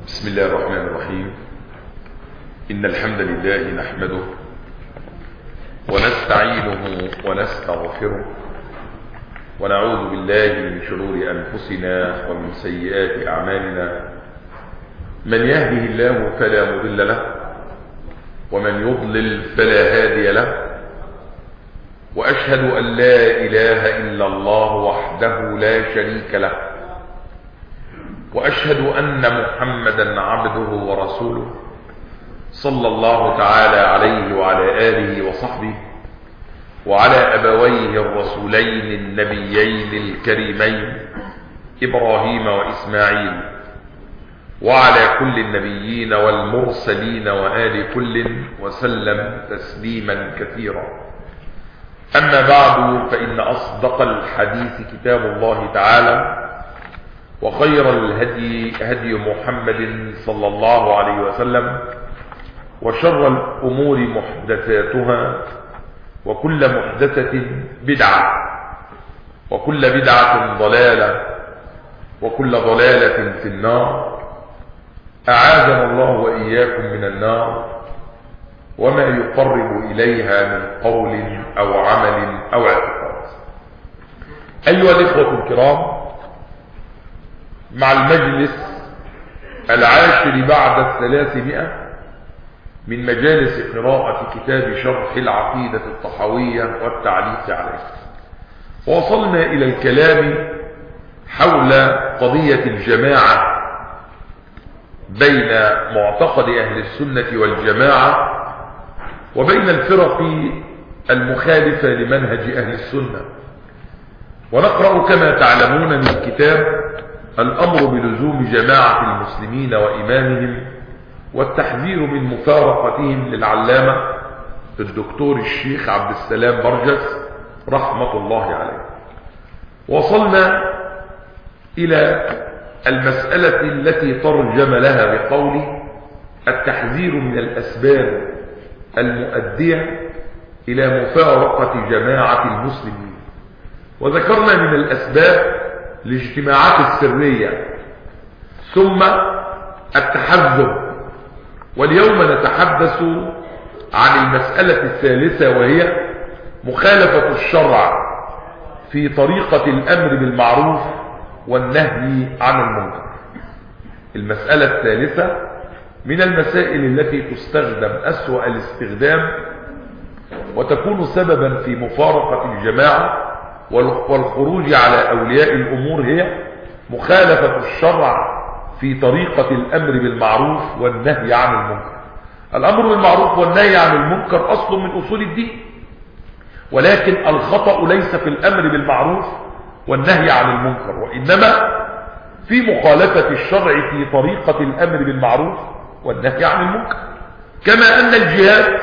بسم الله الرحمن الرحيم إن الحمد لله نحمده ونستعينه ونستغفره ونعوذ بالله من شرور أنفسنا ومن سيئات أعمالنا من يهده الله فلا مضل له ومن يضلل فلا هادي له وأشهد أن لا إله إلا الله وحده لا شريك له وأشهد أن محمدا عبده ورسوله صلى الله تعالى عليه وعلى آله وصحبه وعلى أبويه الرسولين النبيين الكريمين إبراهيم وإسماعيل وعلى كل النبيين والمرسلين وآل كل وسلم تسليما كثيرا أما بعد فإن أصدق الحديث كتاب الله تعالى وخير الهدي هدي محمد صلى الله عليه وسلم وشر الأمور محدثاتها وكل محدثة بدعة وكل بدعة ضلالة وكل ضلالة في النار أعاذنا الله وإياكم من النار وما يقرب إليها من قول أو عمل أو اعتقاد أيها الإخوة الكرام مع المجلس العاشر بعد الثلاثمائة من مجالس قراءة كتاب شرح العقيدة الطحوية والتعليق عليه وصلنا إلى الكلام حول قضية الجماعة بين معتقد أهل السنة والجماعة وبين الفرق المخالفة لمنهج أهل السنة ونقرأ كما تعلمون من كتاب الأمر بلزوم جماعة المسلمين وإمامهم والتحذير من مفارقتهم للعلامة الدكتور الشيخ عبد السلام برجس رحمة الله عليه وصلنا إلى المسألة التي ترجم لها بقول التحذير من الأسباب المؤدية إلى مفارقة جماعة المسلمين وذكرنا من الأسباب الاجتماعات السرية ثم التحذر واليوم نتحدث عن المسألة الثالثة وهي مخالفة الشرع في طريقة الأمر بالمعروف والنهي عن المنكر المسألة الثالثة من المسائل التي تستخدم أسوأ الاستخدام وتكون سببا في مفارقة الجماعة والخروج على أولياء الأمور هي مخالفة الشرع في طريقة الأمر بالمعروف والنهي عن المنكر الأمر بالمعروف والنهي عن المنكر أصل من أصول الدين ولكن الخطأ ليس في الأمر بالمعروف والنهي عن المنكر وإنما في مخالفة الشرع في طريقة الأمر بالمعروف والنهي عن المنكر كما أن الجهاد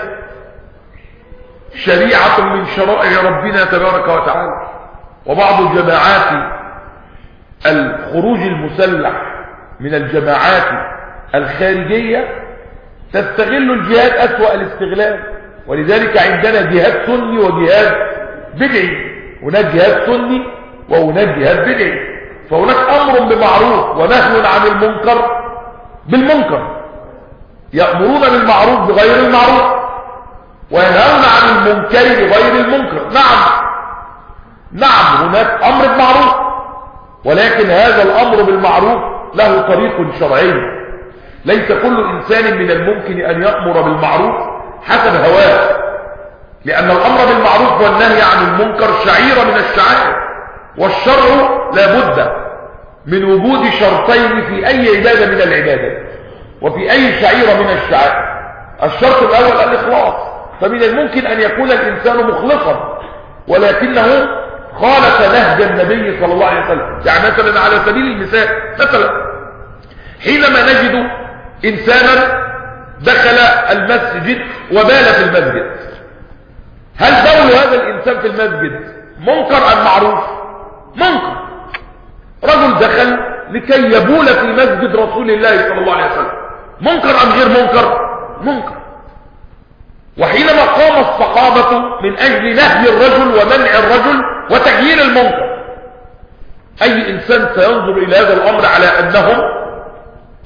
شريعة من شرائع ربنا تبارك وتعالى وبعض الجماعات الخروج المسلح من الجماعات الخارجية تستغل الجهاد أسوأ الاستغلال ولذلك عندنا جهاد سني وجهاد بدعي هناك جهاد سني وهناك جهاد بدعي فهناك أمر بمعروف ونهي عن المنكر بالمنكر يأمرون بالمعروف بغير المعروف وينهون عن المنكر بغير المنكر نعم نعم هناك أمر بمعروف ولكن هذا الأمر بالمعروف له طريق شرعي ليس كل إنسان من الممكن أن يأمر بالمعروف حسب هواه لأن الأمر بالمعروف والنهي عن المنكر شعيرة من الشعائر والشرع لابد من وجود شرطين في أي عبادة من العبادات وفي أي شعيرة من الشعائر الشرط الأول الإخلاص فمن الممكن أن يكون الإنسان مخلصا ولكنه خالف نهج النبي صلى الله عليه وسلم يعني مثلا على سبيل المثال مثلا حينما نجد إنسانا دخل المسجد وبال في المسجد هل دول هذا الإنسان في المسجد منكر أم معروف منكر رجل دخل لكي يبول في مسجد رسول الله صلى الله عليه وسلم منكر أم غير منكر منكر وحينما قام الصحابة من أجل نهي الرجل ومنع الرجل وتغيير المنكر أي إنسان سينظر إلى هذا الأمر على أنهم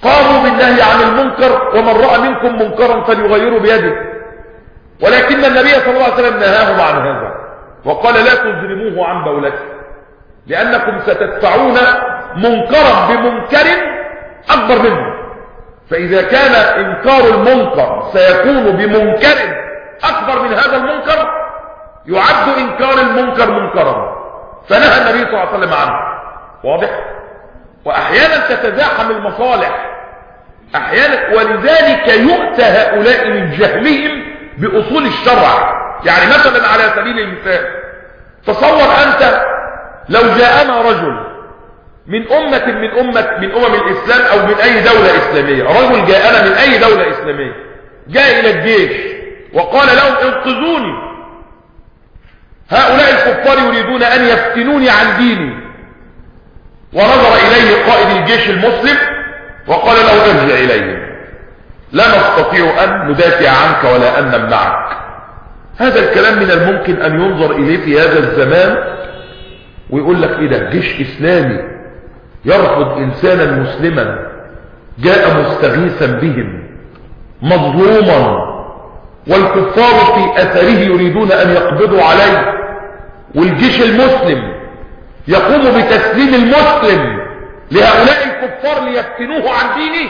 قاموا بالنهي عن المنكر ومن رأى منكم منكرا فليغيره بيده ولكن النبي صلى الله عليه وسلم نهاهم عن هذا وقال لا تظلموه عن بولته لأنكم ستدفعون منكرا بمنكر أكبر منه فإذا كان إنكار المنكر سيكون بمنكر أكبر من هذا المنكر يعد إنكار المنكر منكرا فنهى النبي صلى الله عليه وسلم عنه واضح وأحيانا تتزاحم المصالح أحيانا ولذلك يؤتى هؤلاء من جهلهم بأصول الشرع يعني مثلا على سبيل المثال تصور أنت لو جاءنا رجل من أمة من أمة من أمم الإسلام أو من أي دولة إسلامية رجل جاءنا من أي دولة إسلامية جاء إلى الجيش وقال لهم انقذوني هؤلاء الكفار يريدون أن يفتنوني عن ديني ونظر إليه قائد الجيش المسلم وقال له ارجع إليهم لا نستطيع أن ندافع عنك ولا أن نمنعك هذا الكلام من الممكن أن ينظر إليه في هذا الزمان ويقول لك إيه ده جيش إسلامي يرفض إنسانا مسلما جاء مستغيثا بهم مظلوما والكفار في أثره يريدون أن يقبضوا عليه والجيش المسلم يقوم بتسليم المسلم لهؤلاء الكفار ليفتنوه عن دينه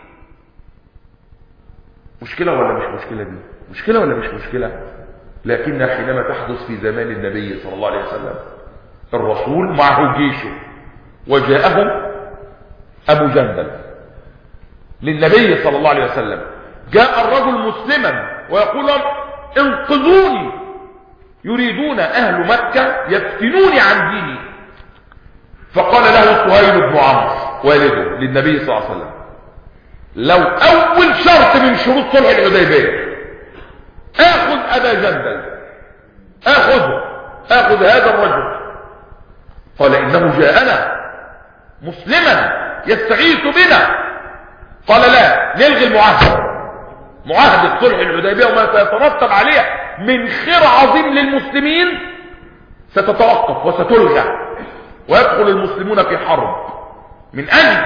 مشكلة ولا مش مشكلة دي مشكلة ولا مش مشكلة لكنها حينما تحدث في زمان النبي صلى الله عليه وسلم الرسول معه جيشه وجاءهم أبو جندل للنبي صلى الله عليه وسلم جاء الرجل مسلما ويقول لهم انقذوني يريدون أهل مكة يفتنوني عن ديني فقال له سهيل بن عمرو والده للنبي صلى الله عليه وسلم لو أول شرط من شروط صلح الحديبية آخذ أبا جندل آخذه آخذ هذا الرجل قال إنه جاءنا مسلما يستغيث بنا قال لا نلغي المعاهدة معاهدة صلح الحديبية وما سيترتب عليها من خير عظيم للمسلمين ستتوقف وستلغى ويدخل المسلمون في حرب من أجل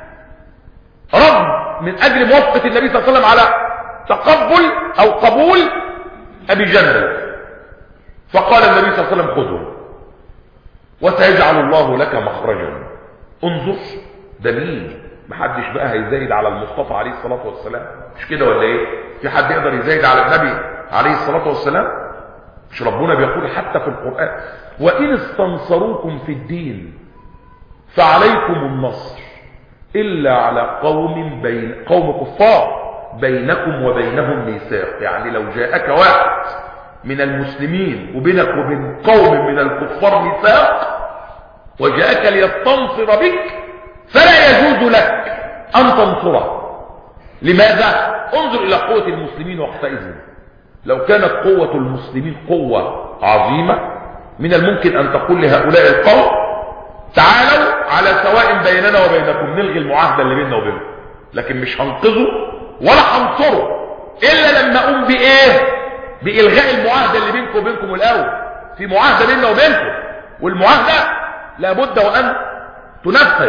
رد من أجل موافقة النبي صلى الله عليه وسلم على تقبل أو قبول أبي جندل فقال النبي صلى الله عليه وسلم خذه وسيجعل الله لك مخرجا انظر ده مين محدش بقى هيزايد على المصطفى عليه الصلاة والسلام مش كده ولا ايه في حد يقدر يزايد على النبي عليه الصلاة والسلام مش ربنا بيقول حتى في القرآن وإن استنصروكم في الدين فعليكم النصر إلا على قوم بين قوم كفار بينكم وبينهم ميثاق يعني لو جاءك واحد من المسلمين وبينك وبين قوم من الكفار ميثاق وجاءك ليستنصر بك فلا يجوز لك أن تنصره لماذا؟ انظر إلى قوة المسلمين وقتئذ لو كانت قوة المسلمين قوة عظيمة من الممكن أن تقول لهؤلاء القوم تعالوا على سواء بيننا وبينكم نلغي المعاهدة اللي بيننا وبينكم لكن مش هنقذه ولا هنصره إلا لما أقوم بإيه بإلغاء المعاهدة اللي بينكم وبينكم الأول في معاهدة بيننا وبينكم والمعاهدة لابد وأن تنفذ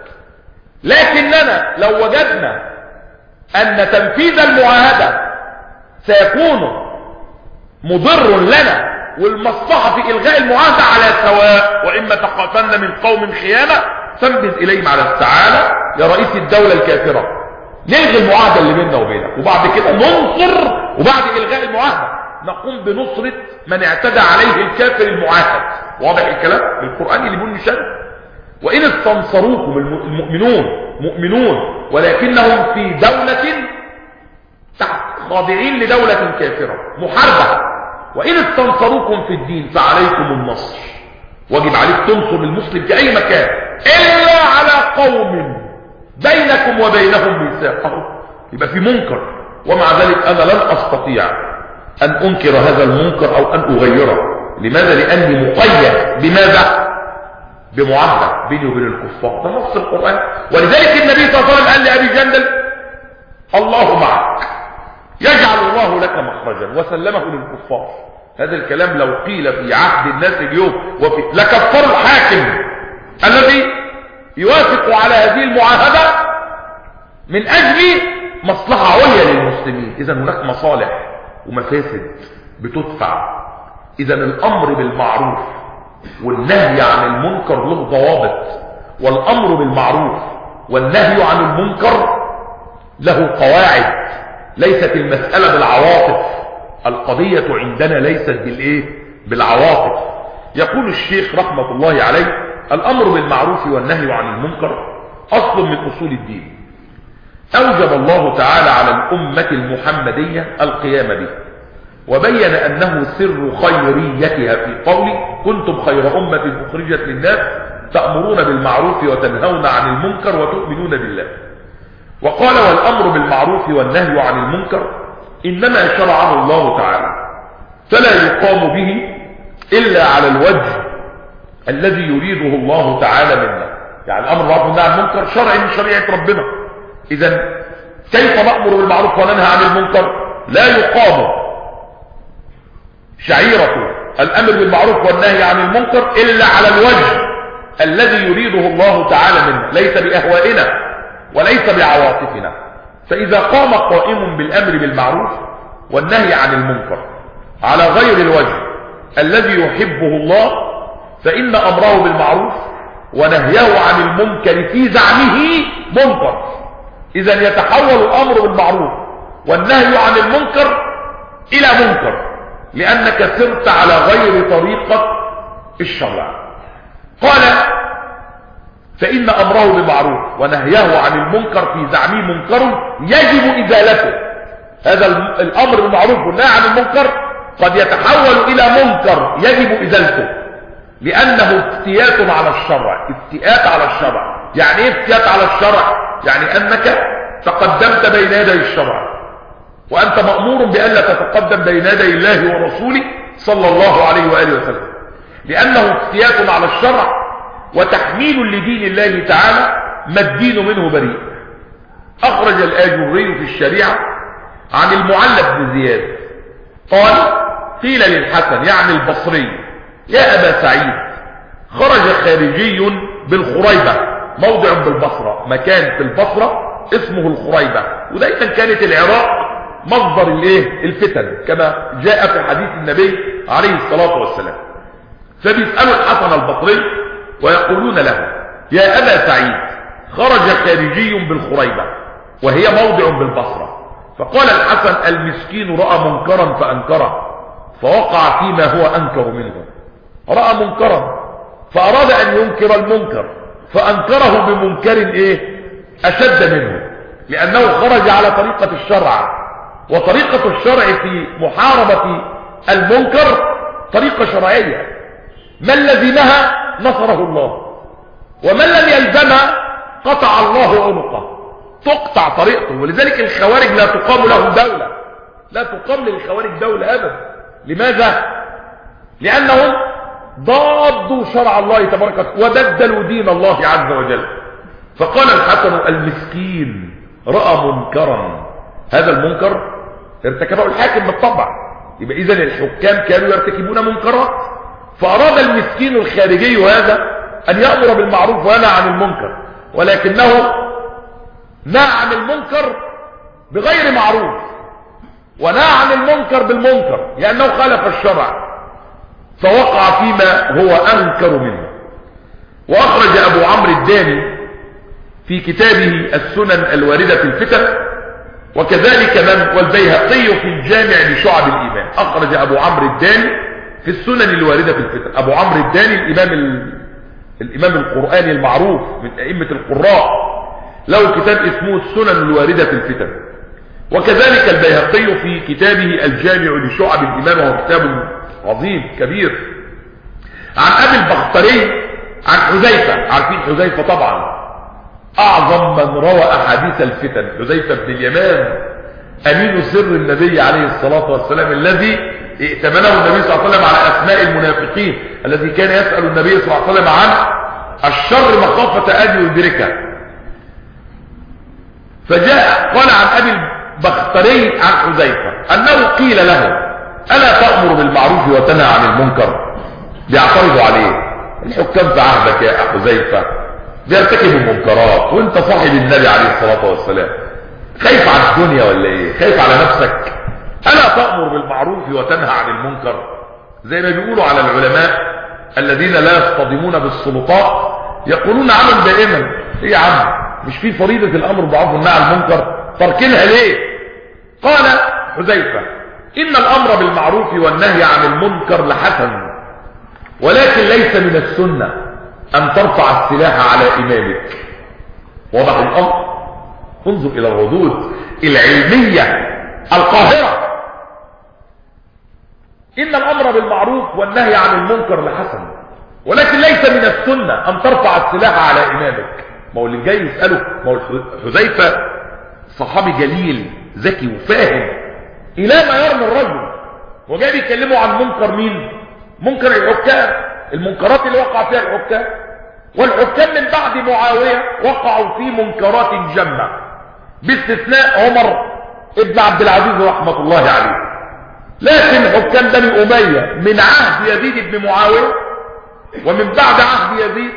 لكننا لو وجدنا أن تنفيذ المعاهدة سيكون مضر لنا والمصلحة في إلغاء المعاهدة على سواء وإما تقاتلنا من قوم خيانة فانبذ إليهم على التعالى يا رئيس الدولة الكافرة نلغي المعاهدة اللي بيننا وبينك وبعد كده ننصر وبعد إلغاء المعاهدة نقوم بنصرة من اعتدى عليه الكافر المعاهد واضح الكلام القرآن اللي بيقول نشان وإن استنصروكم المؤمنون مؤمنون ولكنهم في دولة تحت خاضعين لدولة كافرة محاربة وإن استنصروكم في الدين فعليكم النصر واجب عليك تنصر المسلم في أي مكان إلا على قوم بينكم وبينهم ميثاق يبقى في منكر ومع ذلك أنا لن أستطيع أن أنكر هذا المنكر أو أن أغيره لماذا لأني مقيد بماذا بمعاهدة بيني وبين الكفار ده نص القرآن ولذلك النبي صلى الله عليه وسلم قال لأبي جندل الله معك يجعل الله لك مخرجا وسلمه للكفار هذا الكلام لو قيل في عهد الناس اليوم وفي لكفر الحاكم الذي يوافق على هذه المعاهدة من اجل مصلحة عليا للمسلمين اذا هناك مصالح ومفاسد بتدفع اذا الامر بالمعروف والنهي عن المنكر له ضوابط والامر بالمعروف والنهي عن المنكر له قواعد ليست المسألة بالعواطف القضية عندنا ليست بالايه بالعواطف يقول الشيخ رحمة الله عليه الامر بالمعروف والنهي عن المنكر اصل من اصول الدين اوجب الله تعالى على الامة المحمدية القيام به وبين انه سر خيريتها في قوله كنتم خير امة اخرجت للناس تأمرون بالمعروف وتنهون عن المنكر وتؤمنون بالله وقال والامر بالمعروف والنهي عن المنكر انما شرعه الله تعالى فلا يقام به الا على الوجه الذي يريده الله تعالى منا يعني الامر بالمعروف والنهي عن المنكر شرع من شريعه ربنا اذا كيف نامر بالمعروف وننهى عن المنكر لا يقام شعيره الامر بالمعروف والنهي عن المنكر الا على الوجه الذي يريده الله تعالى منا ليس باهوائنا وليس بعواطفنا فاذا قام قائم بالامر بالمعروف والنهي عن المنكر على غير الوجه الذي يحبه الله فان امره بالمعروف ونهيه عن المنكر في زعمه منكر اذا يتحول الامر بالمعروف والنهي عن المنكر الى منكر لانك سرت على غير طريقة الشرع قال فان امره بالمعروف ونهيه عن المنكر في زعمه منكر يجب ازالته هذا الامر بالمعروف والنهي عن المنكر قد يتحول الى منكر يجب ازالته لانه افتيات على الشرع افتيات على الشرع يعني ايه افتيات على الشرع يعني انك تقدمت بين يدي الشرع وانت مأمور بألا تتقدم بين يدي الله ورسوله صلى الله عليه وآله وسلم لأنه افتيات على الشرع وتحميل لدين الله تعالى ما الدين منه بريء أخرج الآجري في الشريعة عن المعلق بن زياد قال قيل للحسن يعني البصري يا أبا سعيد خرج خارجي بالخريبة موضع بالبصرة مكان في البصرة اسمه الخريبة ودايما كانت العراق مصدر الايه الفتن كما جاء في حديث النبي عليه الصلاة والسلام فبيسألوا الحسن البصري ويقولون له يا أبا سعيد خرج خارجي بالخريبة وهي موضع بالبصرة فقال الحسن المسكين رأى منكرا فأنكره فوقع فيما هو أنكر منه رأى منكرا فأراد أن ينكر المنكر فأنكره بمنكر إيه أشد منه لأنه خرج على طريقة الشرع وطريقة الشرع في محاربة المنكر طريقة شرعية من لزمها نصره الله ومن لم يلزمها قطع الله عنقه تقطع طريقته ولذلك الخوارج لا تقام لهم دولة لا تقام للخوارج دولة أبدا لماذا؟ لأنهم ضادوا شرع الله تبارك وتعالى وبدلوا دين الله عز وجل فقال الحسن المسكين رأى منكرا هذا المنكر ارتكبه الحاكم بالطبع يبقى اذا الحكام كانوا يرتكبون منكرات فاراد المسكين الخارجي هذا ان يأمر بالمعروف وينهى عن المنكر ولكنه نهى عن المنكر بغير معروف ونهى عن المنكر بالمنكر لانه خالف الشرع فوقع فيما هو انكر منه واخرج ابو عمرو الداني في كتابه السنن الواردة في الفتن وكذلك من والبيهقي في الجامع لشعب الإيمان أخرج أبو عمرو الداني في السنن الواردة في الفتن أبو عمرو الداني الإمام, ال... الإمام القرآني المعروف من أئمة القراء له كتاب اسمه السنن الواردة في الفتن وكذلك البيهقي في كتابه الجامع لشعب الإيمان وهو كتاب عظيم كبير عن أبي البختري عن حذيفة عارفين حذيفة طبعا اعظم من روى احاديث الفتن حذيفه بن اليمان امين سر النبي عليه الصلاه والسلام الذي ائتمنه النبي صلى الله عليه وسلم على اسماء المنافقين الذي كان يسال النبي صلى الله عليه وسلم عن الشر مخافه ان يدركه فجاء قال عن ابي البختري عن حذيفه انه قيل له الا تامر بالمعروف وتنهى عن المنكر بيعترضوا عليه الحكام في عهدك يا حذيفه بيرتكب المنكرات وانت صاحب النبي عليه الصلاة والسلام خايف على الدنيا ولا ايه خايف على نفسك الا تأمر بالمعروف وتنهى عن المنكر زي ما بيقولوا على العلماء الذين لا يصطدمون بالسلطات يقولون عنهم دائما ايه يا عم مش في فريضة الامر بالمعروف والنهي عن المنكر تركنها ليه قال حذيفة ان الامر بالمعروف والنهي عن المنكر لحسن ولكن ليس من السنة ان ترفع السلاح على امامك واضح الامر انظر الى الردود العلمية القاهرة ان الامر بالمعروف والنهي عن المنكر لحسن ولكن ليس من السنة ان ترفع السلاح على امامك ما هو اللي جاي يسأله ما هو حذيفة صحابي جليل ذكي وفاهم الى ما يرمي الرجل وجاي بيكلموا عن منكر مين منكر الحكام المنكرات اللي وقع فيها الحكام والحكام من بعد معاوية وقعوا في منكرات جمة باستثناء عمر ابن عبد العزيز رحمة الله عليه لكن حكام بني أمية من عهد يزيد بن معاوية ومن بعد عهد يزيد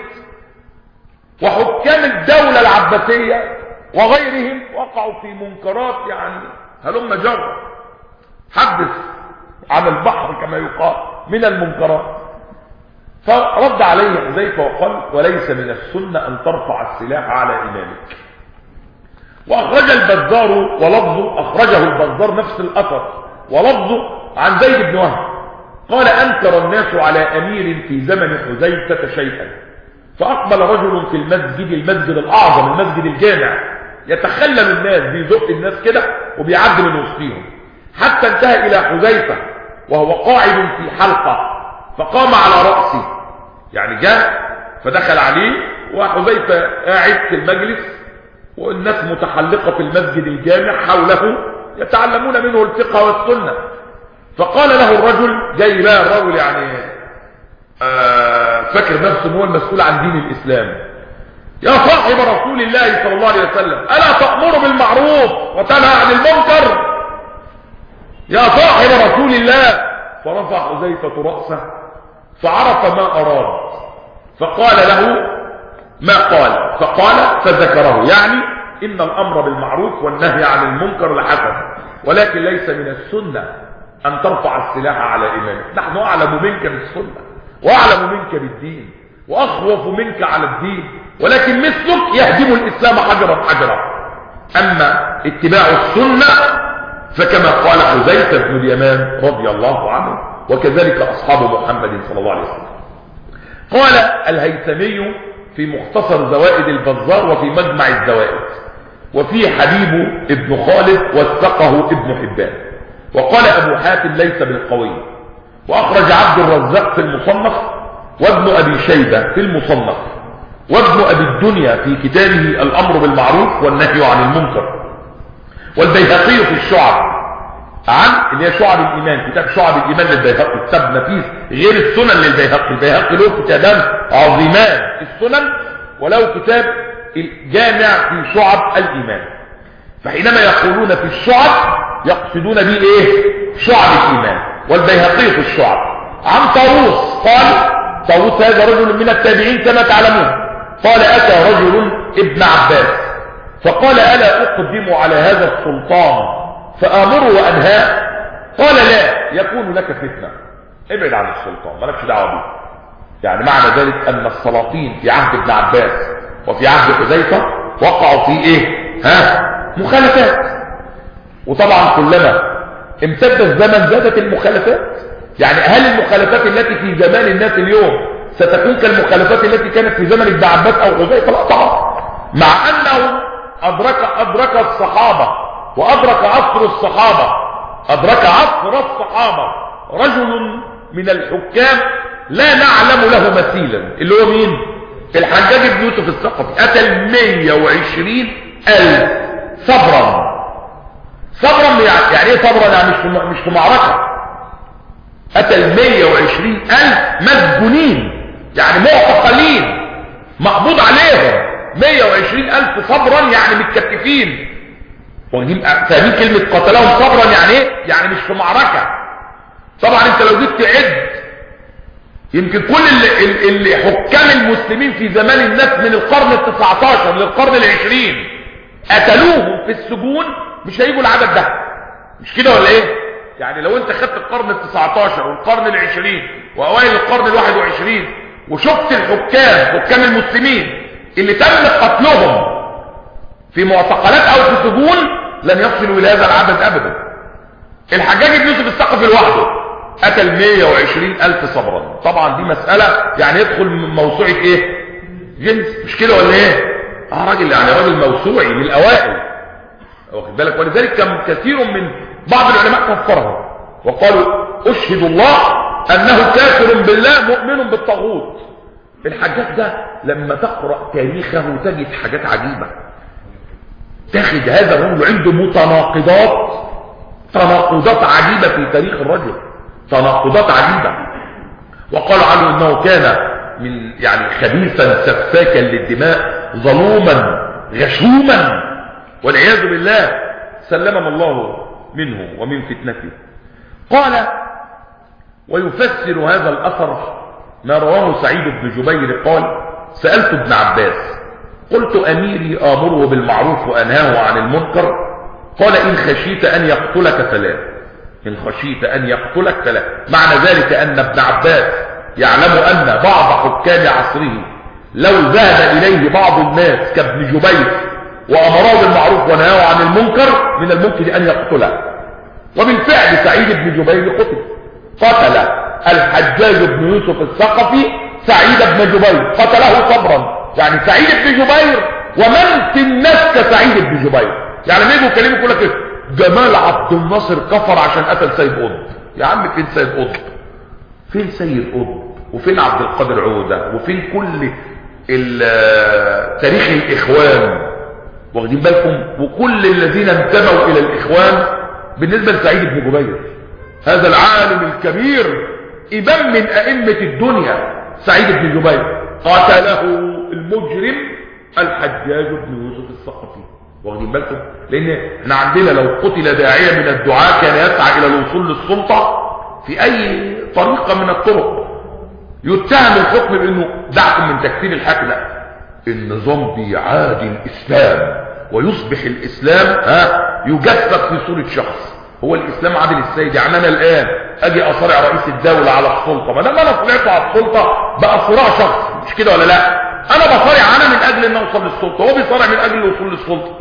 وحكام الدولة العباسية وغيرهم وقعوا في منكرات يعني هلم جر حدث عن البحر كما يقال من المنكرات فرد عليه حذيفه وقال وليس من السنة أن ترفع السلاح على إمامك وأخرج البزار ولفظه أخرجه البزار نفس الأثر ولفظه عن زيد بن وهب قال أنكر الناس على أمير في زمن حذيفة شيئا فأقبل رجل في المسجد المسجد الأعظم المسجد الجامع يتخلل الناس بيزق الناس كده وبيعدي من وسطهم حتى انتهى إلى حذيفة وهو قاعد في حلقة فقام على رأسه يعني جاء فدخل عليه وحذيفة قاعد في المجلس والناس متحلقة في المسجد الجامع حوله يتعلمون منه الفقه والسنة فقال له الرجل جاي بقى الرجل يعني آه فاكر نفسه هو المسؤول عن دين الإسلام يا صاحب رسول الله صلى الله عليه وسلم ألا تأمر بالمعروف وتنهى عن المنكر يا صاحب رسول الله فرفع حذيفة رأسه فعرف ما أراد فقال له ما قال فقال فذكره يعني إن الأمر بالمعروف والنهي عن المنكر لحسن ولكن ليس من السنة أن ترفع السلاح على إمامك نحن أعلم منك بالسنة وأعلم منك بالدين وأخوف منك على الدين ولكن مثلك يهدم الإسلام حجرا حجرا أما اتباع السنة فكما قال حذيفة بن اليمان رضي الله عنه وكذلك أصحاب محمد صلى الله عليه وسلم قال الهيثمي في مختصر زوائد البزار وفي مجمع الزوائد وفي حبيب ابن خالد وثقه ابن حبان وقال أبو حاتم ليس بالقوي وأخرج عبد الرزاق في المصنف وابن أبي شيبة في المصنف وابن أبي الدنيا في كتابه الأمر بالمعروف والنهي عن المنكر والبيهقي في الشعب عن اللي هي شعب الإيمان كتاب شعب الإيمان للبيهقي كتاب نفيس غير السنن للبيهقي البيهقي له كتابان عظيمان السنن وله كتاب الجامع في شعب الإيمان فحينما يقولون في الشعب يقصدون به ايه شعب الإيمان والبيهقي في الشعب عن طاووس قال طاووس هذا رجل من التابعين كما تعلمون قال أتى رجل ابن عباس فقال ألا أقدم على هذا السلطان فآمره وأنهاه قال لا يكون لك فتنة ابعد عن السلطان مالكش دعوه به يعني معنى ذلك أن السلاطين في عهد ابن عباس وفي عهد حذيفة وقعوا في ايه ها مخالفات وطبعا كلما امتد الزمن زادت المخالفات يعني هل المخالفات التي في زمان الناس اليوم ستكون كالمخالفات التي كانت في زمن ابن عباس او حذيفه لا طبعا مع انه ادرك ادرك الصحابه وادرك عصر الصحابه ادرك عصر الصحابه رجل من الحكام لا نعلم له مثيلا اللي هو مين الحجاج بن يوسف الثقفي قتل 120 الف صبرا صبرا يعني يعني ايه صبرا يعني مش في مش في معركه قتل 120 الف مسجونين يعني معتقلين مقبوض عليهم 120 الف صبرا يعني متكتفين واخدين فاهمين كلمه قتلهم صبرا يعني ايه يعني مش في معركه طبعا انت لو جيت تعد يمكن كل اللي, اللي حكام المسلمين في زمان الناس من القرن التسعتاشر للقرن العشرين قتلوهم في السجون مش هيجوا العدد ده مش كده ولا ايه يعني لو انت خدت القرن التسعتاشر والقرن العشرين واوائل القرن الواحد وعشرين وشفت الحكام حكام المسلمين اللي تم قتلهم في معتقلات او في سجون لن يصلوا الى هذا العدد ابدا الحجاج بن يوسف الثقفي لوحده قتل 120 الف صبرا طبعا دي مسألة يعني يدخل من موسوعة ايه جنس مش كده ولا ايه اه راجل يعني راجل موسوعي من الاوائل واخد بالك ولذلك كان كثير من بعض العلماء كفرها وقالوا اشهد الله انه كافر بالله مؤمن بالطاغوت الحاجات ده لما تقرأ تاريخه تجد حاجات عجيبة تاخد هذا الرجل عنده متناقضات تناقضات عجيبة في تاريخ الرجل تناقضات عجيبة وقال عنه انه كان من يعني خبيثا سفاكا للدماء ظلوما غشوما والعياذ بالله سلمنا الله منه ومن فتنته قال ويفسر هذا الأثر ما رواه سعيد بن جبير قال سألت ابن عباس قلت أميري آمره بالمعروف وأنهاه عن المنكر قال إن خشيت أن يقتلك فلا إن خشيت أن يقتلك فلا معنى ذلك أن ابن عباس يعلم أن بعض حكام عصره لو ذهب إليه بعض الناس كابن جبير وأمره بالمعروف ونهاه عن المنكر من الممكن أن يقتله وبالفعل سعيد بن جبير قتل قتل الحجاج بن يوسف الثقفي سعيد بن جبير قتله صبرا يعني سعيد بن جبير ومن في الناس كسعيد بن جبير يعني ما يجوا يكلموا يقول لك جمال عبد الناصر كفر عشان قتل سيد قطب يا عم فين سيد قطب فين سيد قطب وفين عبد القادر عوده وفين كل تاريخ الاخوان واخدين بالكم وكل الذين انتموا الى الاخوان بالنسبه لسعيد بن جبير هذا العالم الكبير امام من ائمه الدنيا سعيد بن جبير قتله المجرم الحجاج بن يوسف الثقفي واخدين بالكم لان احنا عندنا لو قتل داعيه من الدعاة كان يسعى الى الوصول للسلطه في اي طريقه من الطرق يتهم الحكم بانه دعكم من تكفير الحاكم لا النظام بيعادي الاسلام ويصبح الاسلام ها يجسد في صوره شخص هو الاسلام عادل السيد يعني انا الان اجي اصارع رئيس الدوله على السلطه ما دام انا طلعت على السلطه بقى صراع شخص مش كده ولا لا انا بصارع انا من اجل ان اوصل للسلطه هو بيصارع من اجل الوصول للسلطه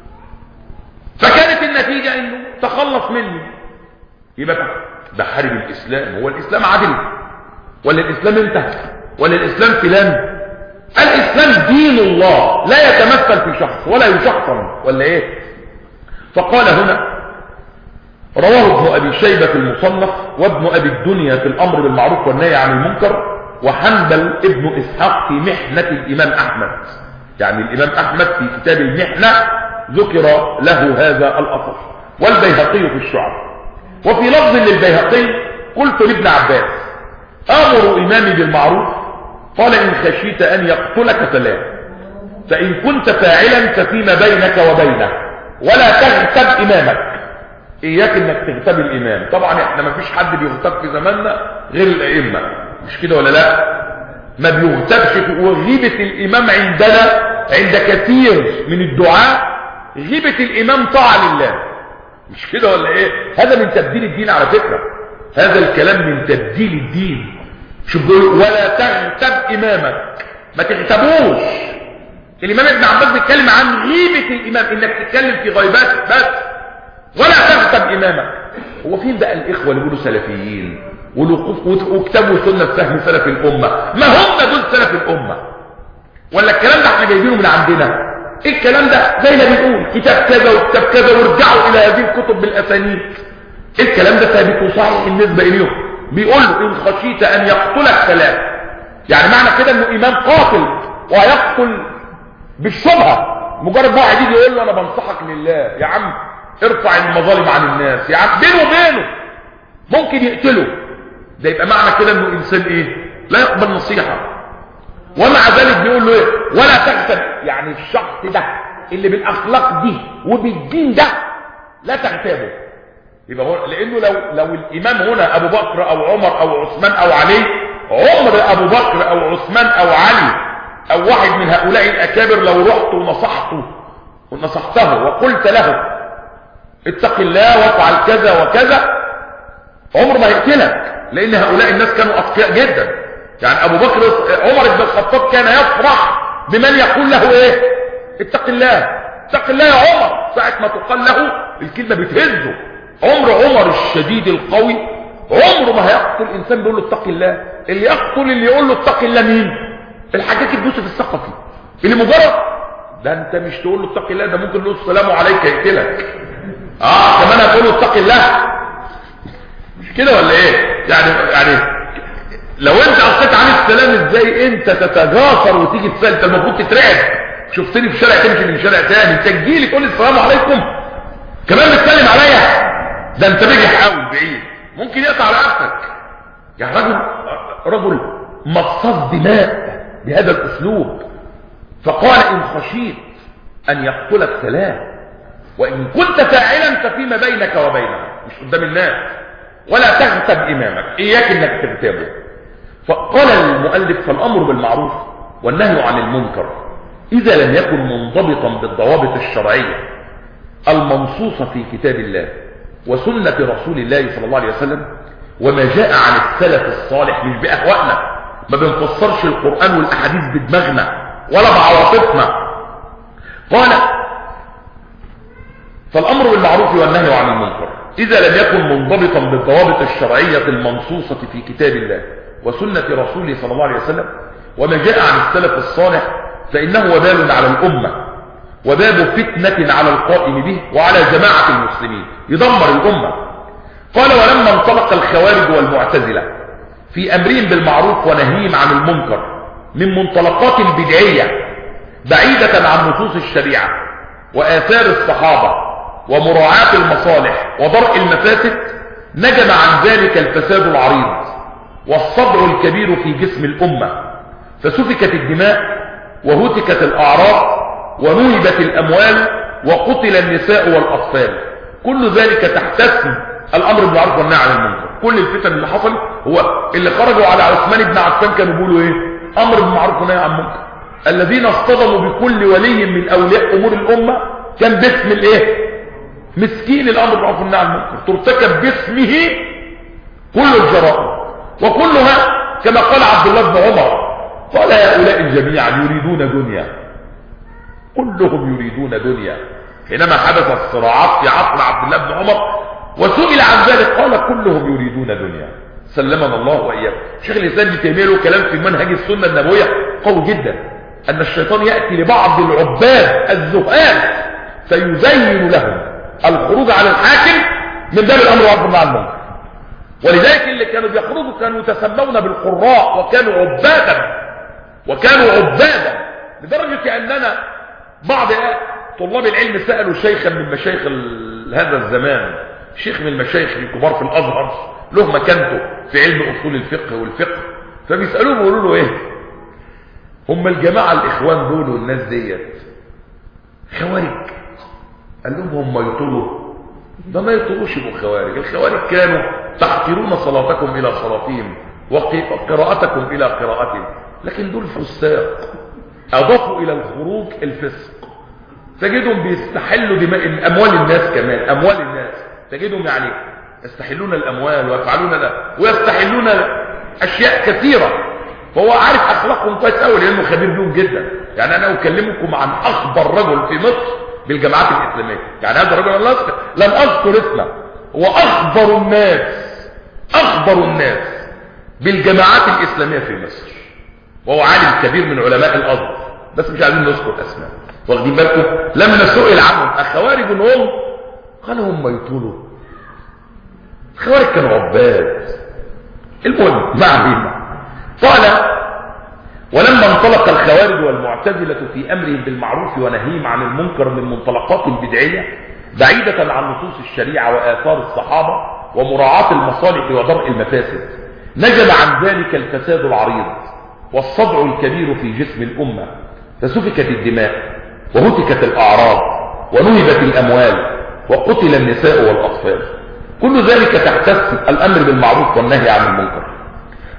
فكانت النتيجه انه تخلص مني يبقى ده حارب الاسلام هو الاسلام عادل ولا الاسلام انت ولا الاسلام فلان الاسلام دين الله لا يتمثل في شخص ولا يشخصن ولا ايه فقال هنا رواه ابن ابي شيبة في المصنف وابن ابي الدنيا في الامر بالمعروف والنهي عن المنكر وحنبل ابن اسحاق في محنة الامام احمد يعني الامام احمد في كتاب المحنة ذكر له هذا الاثر والبيهقي في الشعب وفي لفظ للبيهقي قلت لابن عباس امر امامي بالمعروف قال ان خشيت ان يقتلك فلا فان كنت فاعلا ففيما بينك وبينه ولا تغتب امامك اياك انك تغتاب الامام طبعا احنا ما فيش حد بيغتاب في زماننا غير الائمه مش كده ولا لا ما بيغتابش وغيبه الامام عندنا عند كثير من الدعاء غيبه الامام طاعه لله مش كده ولا ايه هذا من تبديل الدين على فكره هذا الكلام من تبديل الدين شوف بيقول ولا تغتب امامك ما تغتبوش الامام ابن عباس بيتكلم عن غيبه الامام انك تتكلم في غيبات بس ولا تغتب امامك هو فين بقى الاخوه اللي بيقولوا سلفيين وكتبوا سنه فهم سلف الامه ما هم دول سلف الامه ولا الكلام ده احنا جايبينه من عندنا ايه الكلام ده زي ما بنقول كتاب كذا وكتاب كذا وارجعوا الى هذه الكتب بالاسانيد ايه الكلام ده ثابت وصحيح بالنسبه اليهم بيقول ان خشيت ان يقتلك ثلاث يعني معنى كده انه امام قاتل ويقتل بالشبهه مجرد واحد يجي يقول له انا بنصحك لله يا عم ارفع المظالم عن الناس يا عم بينه وبينه ممكن يقتله ده يبقى معنى كده انه انسان ايه لا يقبل نصيحه ومع ذلك بيقول له ايه ولا تغتب يعني الشخص ده اللي بالاخلاق دي وبالدين ده لا تغتابه يبقى هو لانه لو لو الامام هنا ابو بكر او عمر او عثمان او علي عمر ابو بكر او عثمان او علي او واحد من هؤلاء الاكابر لو رحت ونصحته ونصحته وقلت له اتق الله وافعل كذا وكذا عمر ما يقتلك لان هؤلاء الناس كانوا اتقياء جدا يعني ابو بكر عمر بن الخطاب كان يفرح بمن يقول له ايه اتق الله اتق الله يا عمر ساعة ما تقال له الكلمة بتهزه عمر عمر الشديد القوي عمره ما هيقتل انسان بيقول له اتق الله اللي يقتل اللي يقول له اتق الله مين الحجاج بن يوسف الثقفي اللي مجرد ده انت مش تقول له اتق الله ده ممكن نقول السلام عليك يقتلك اه كمان هتقول له اتق الله مش كده ولا ايه يعني يعني لو انت قصيت عن السلام ازاي انت تتجاسر وتيجي تسال انت المفروض تترعب شفتني في شارع تمشي من شارع تاني انت تجيلي تقول لي السلام عليكم كمان بتسلم عليا ده انت بجح قوي بعيد ممكن يقطع رقبتك يعني رجل رجل مصاص دماء بهذا الاسلوب فقال ان خشيت ان يقتلك سلام وان كنت فاعلا ففيما بينك وبينه مش قدام الناس ولا تغتب امامك اياك انك تغتابه فقال المؤلف فالامر بالمعروف والنهي عن المنكر اذا لم يكن منضبطا بالضوابط الشرعيه المنصوصه في كتاب الله وسنه رسول الله صلى الله عليه وسلم وما جاء عن السلف الصالح مش باهوائنا ما بنفسرش القران والاحاديث بدماغنا ولا بعواطفنا قال فالامر بالمعروف والنهي عن المنكر اذا لم يكن منضبطا بالضوابط الشرعيه المنصوصه في كتاب الله وسنه رسوله صلى الله عليه وسلم وما جاء عن السلف الصالح فانه وبال على الامه وباب فتنه على القائم به وعلى جماعه المسلمين يدمر الامه قال ولما انطلق الخوارج والمعتزله في امرهم بالمعروف ونهيهم عن المنكر من منطلقات بدعيه بعيده عن نصوص الشريعه واثار الصحابه ومراعاه المصالح ودرء المفاسد نجم عن ذلك الفساد العريض والصدع الكبير في جسم الامه فسفكت الدماء وهتكت الاعراض ونهبت الاموال وقتل النساء والاطفال كل ذلك تحت اسم الامر بالمعروف والنهي عن المنكر كل الفتن اللي حصلت هو اللي خرجوا على عثمان بن عفان كانوا بيقولوا ايه امر بالمعروف والنهي عن المنكر الذين اصطدموا بكل ولي من اولياء امور الامه كان باسم الايه مسكين الامر بالمعروف والنهي عن المنكر ترتكب باسمه كل الجرائم وكلها كما قال عبد الله بن عمر قال هؤلاء جميعا يريدون دنيا كلهم يريدون دنيا حينما حدث الصراعات في عصر عبد الله بن عمر وسئل عن ذلك قال كلهم يريدون دنيا سلمنا الله واياكم شيخ الاسلام ابن تيميه له كلام في منهج السنه النبويه قوي جدا ان الشيطان ياتي لبعض العباد الزهاد فيزين لهم الخروج على الحاكم من باب الامر والنهي عن المنكر ولذلك اللي كانوا بيخرجوا كانوا يتسمون بالقراء وكانوا عبادا وكانوا عبادا لدرجه اننا بعض طلاب العلم سالوا شيخا من مشايخ هذا الزمان شيخ من المشايخ الكبار في الازهر له مكانته في علم اصول الفقه والفقه فبيسالوه بيقولوا له ايه هم الجماعه الاخوان دول والناس ديت خوارج قال لهم هم يطلوا ده ما يطلوش يبقوا خوارج الخوارج كانوا تحقرون صلاتكم الى صلاتهم وقراءتكم الى قراءتهم لكن دول فساق اضافوا الى الخروج الفسق تجدهم بيستحلوا دماء اموال الناس كمان اموال الناس تجدهم يعني يستحلون الاموال ويفعلون لا ويستحلون اشياء كثيره فهو عارف اخلاقهم كويس قوي لانه خبير بيهم جدا يعني انا اكلمكم عن اخبر رجل في مصر بالجماعات الاسلاميه يعني هذا الرجل الله لم اذكر اسمه هو اخبر الناس اخبر الناس بالجماعات الاسلاميه في مصر وهو عالم كبير من علماء الازهر بس مش عايزين نذكر اسماء واخدين بالكم لما سئل عنهم اخوارج هم قالوا هم يطولوا الخوارج كانوا عباد المهم ما علينا قال ولما انطلق الخوارج والمعتزلة في أمرهم بالمعروف ونهيهم عن المنكر من منطلقات بدعية بعيدة عن نصوص الشريعة وآثار الصحابة ومراعاة المصالح ودرء المفاسد نجم عن ذلك الفساد العريض والصدع الكبير في جسم الأمة فسفكت الدماء وهتكت الأعراض ونهبت الأموال وقتل النساء والأطفال كل ذلك تحت الأمر بالمعروف والنهي عن المنكر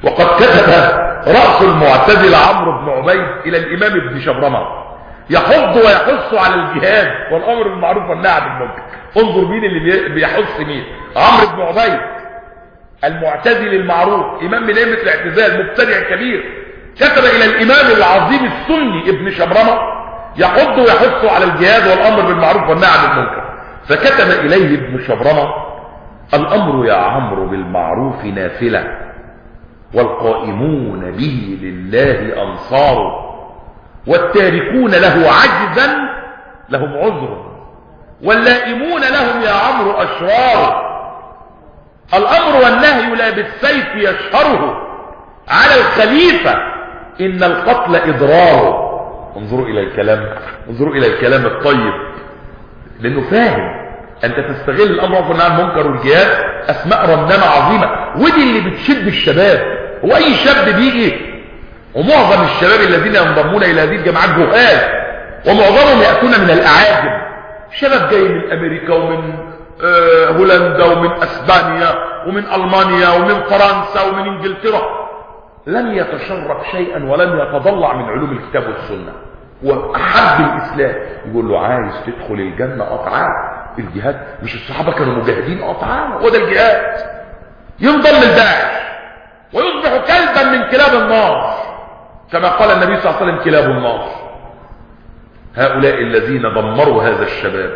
وقد كتب رأس المعتزلة عمرو بن عبيد إلى الإمام ابن شبرمة يحض ويحث على الجهاد والأمر بالمعروف والنهي عن المنكر انظر مين اللي بيحث مين عمرو بن عبيد المعتزل المعروف إمام من أئمة الاعتزال مبتدع كبير كتب إلى الإمام العظيم السني ابن شبرمة يحض ويحث على الجهاد والأمر بالمعروف والنهي عن المنكر فكتب إليه ابن شبرمة الأمر يا عمرو بالمعروف نافلة والقائمون به لله أنصار والتاركون له عجزا لهم عذر واللائمون لهم يا عمرو أشرار الأمر والنهي لا بالسيف يشهره على الخليفة إن القتل إضرار انظروا إلى الكلام انظروا إلى الكلام الطيب لأنه فاهم أنت تستغل الأمر والنهي عن المنكر والجهاد أسماء رنانة عظيمة ودي اللي بتشد الشباب هو أي شاب بيجي ومعظم الشباب الذين ينضمون إلى هذه الجماعات جهال ومعظمهم يأتون من الأعاجم شباب جاي من أمريكا ومن آه هولندا ومن أسبانيا ومن ألمانيا ومن فرنسا ومن إنجلترا لم يتشرب شيئا ولم يتضلع من علوم الكتاب والسنة وأحب الإسلام يقول له عايز تدخل الجنة قطعان الجهاد مش الصحابة كانوا مجاهدين قطعان هو ده الجهاد ينضم لداعش ويصبح كلبا من كلاب النار كما قال النبي صلى الله عليه وسلم كلاب النار هؤلاء الذين دمروا هذا الشباب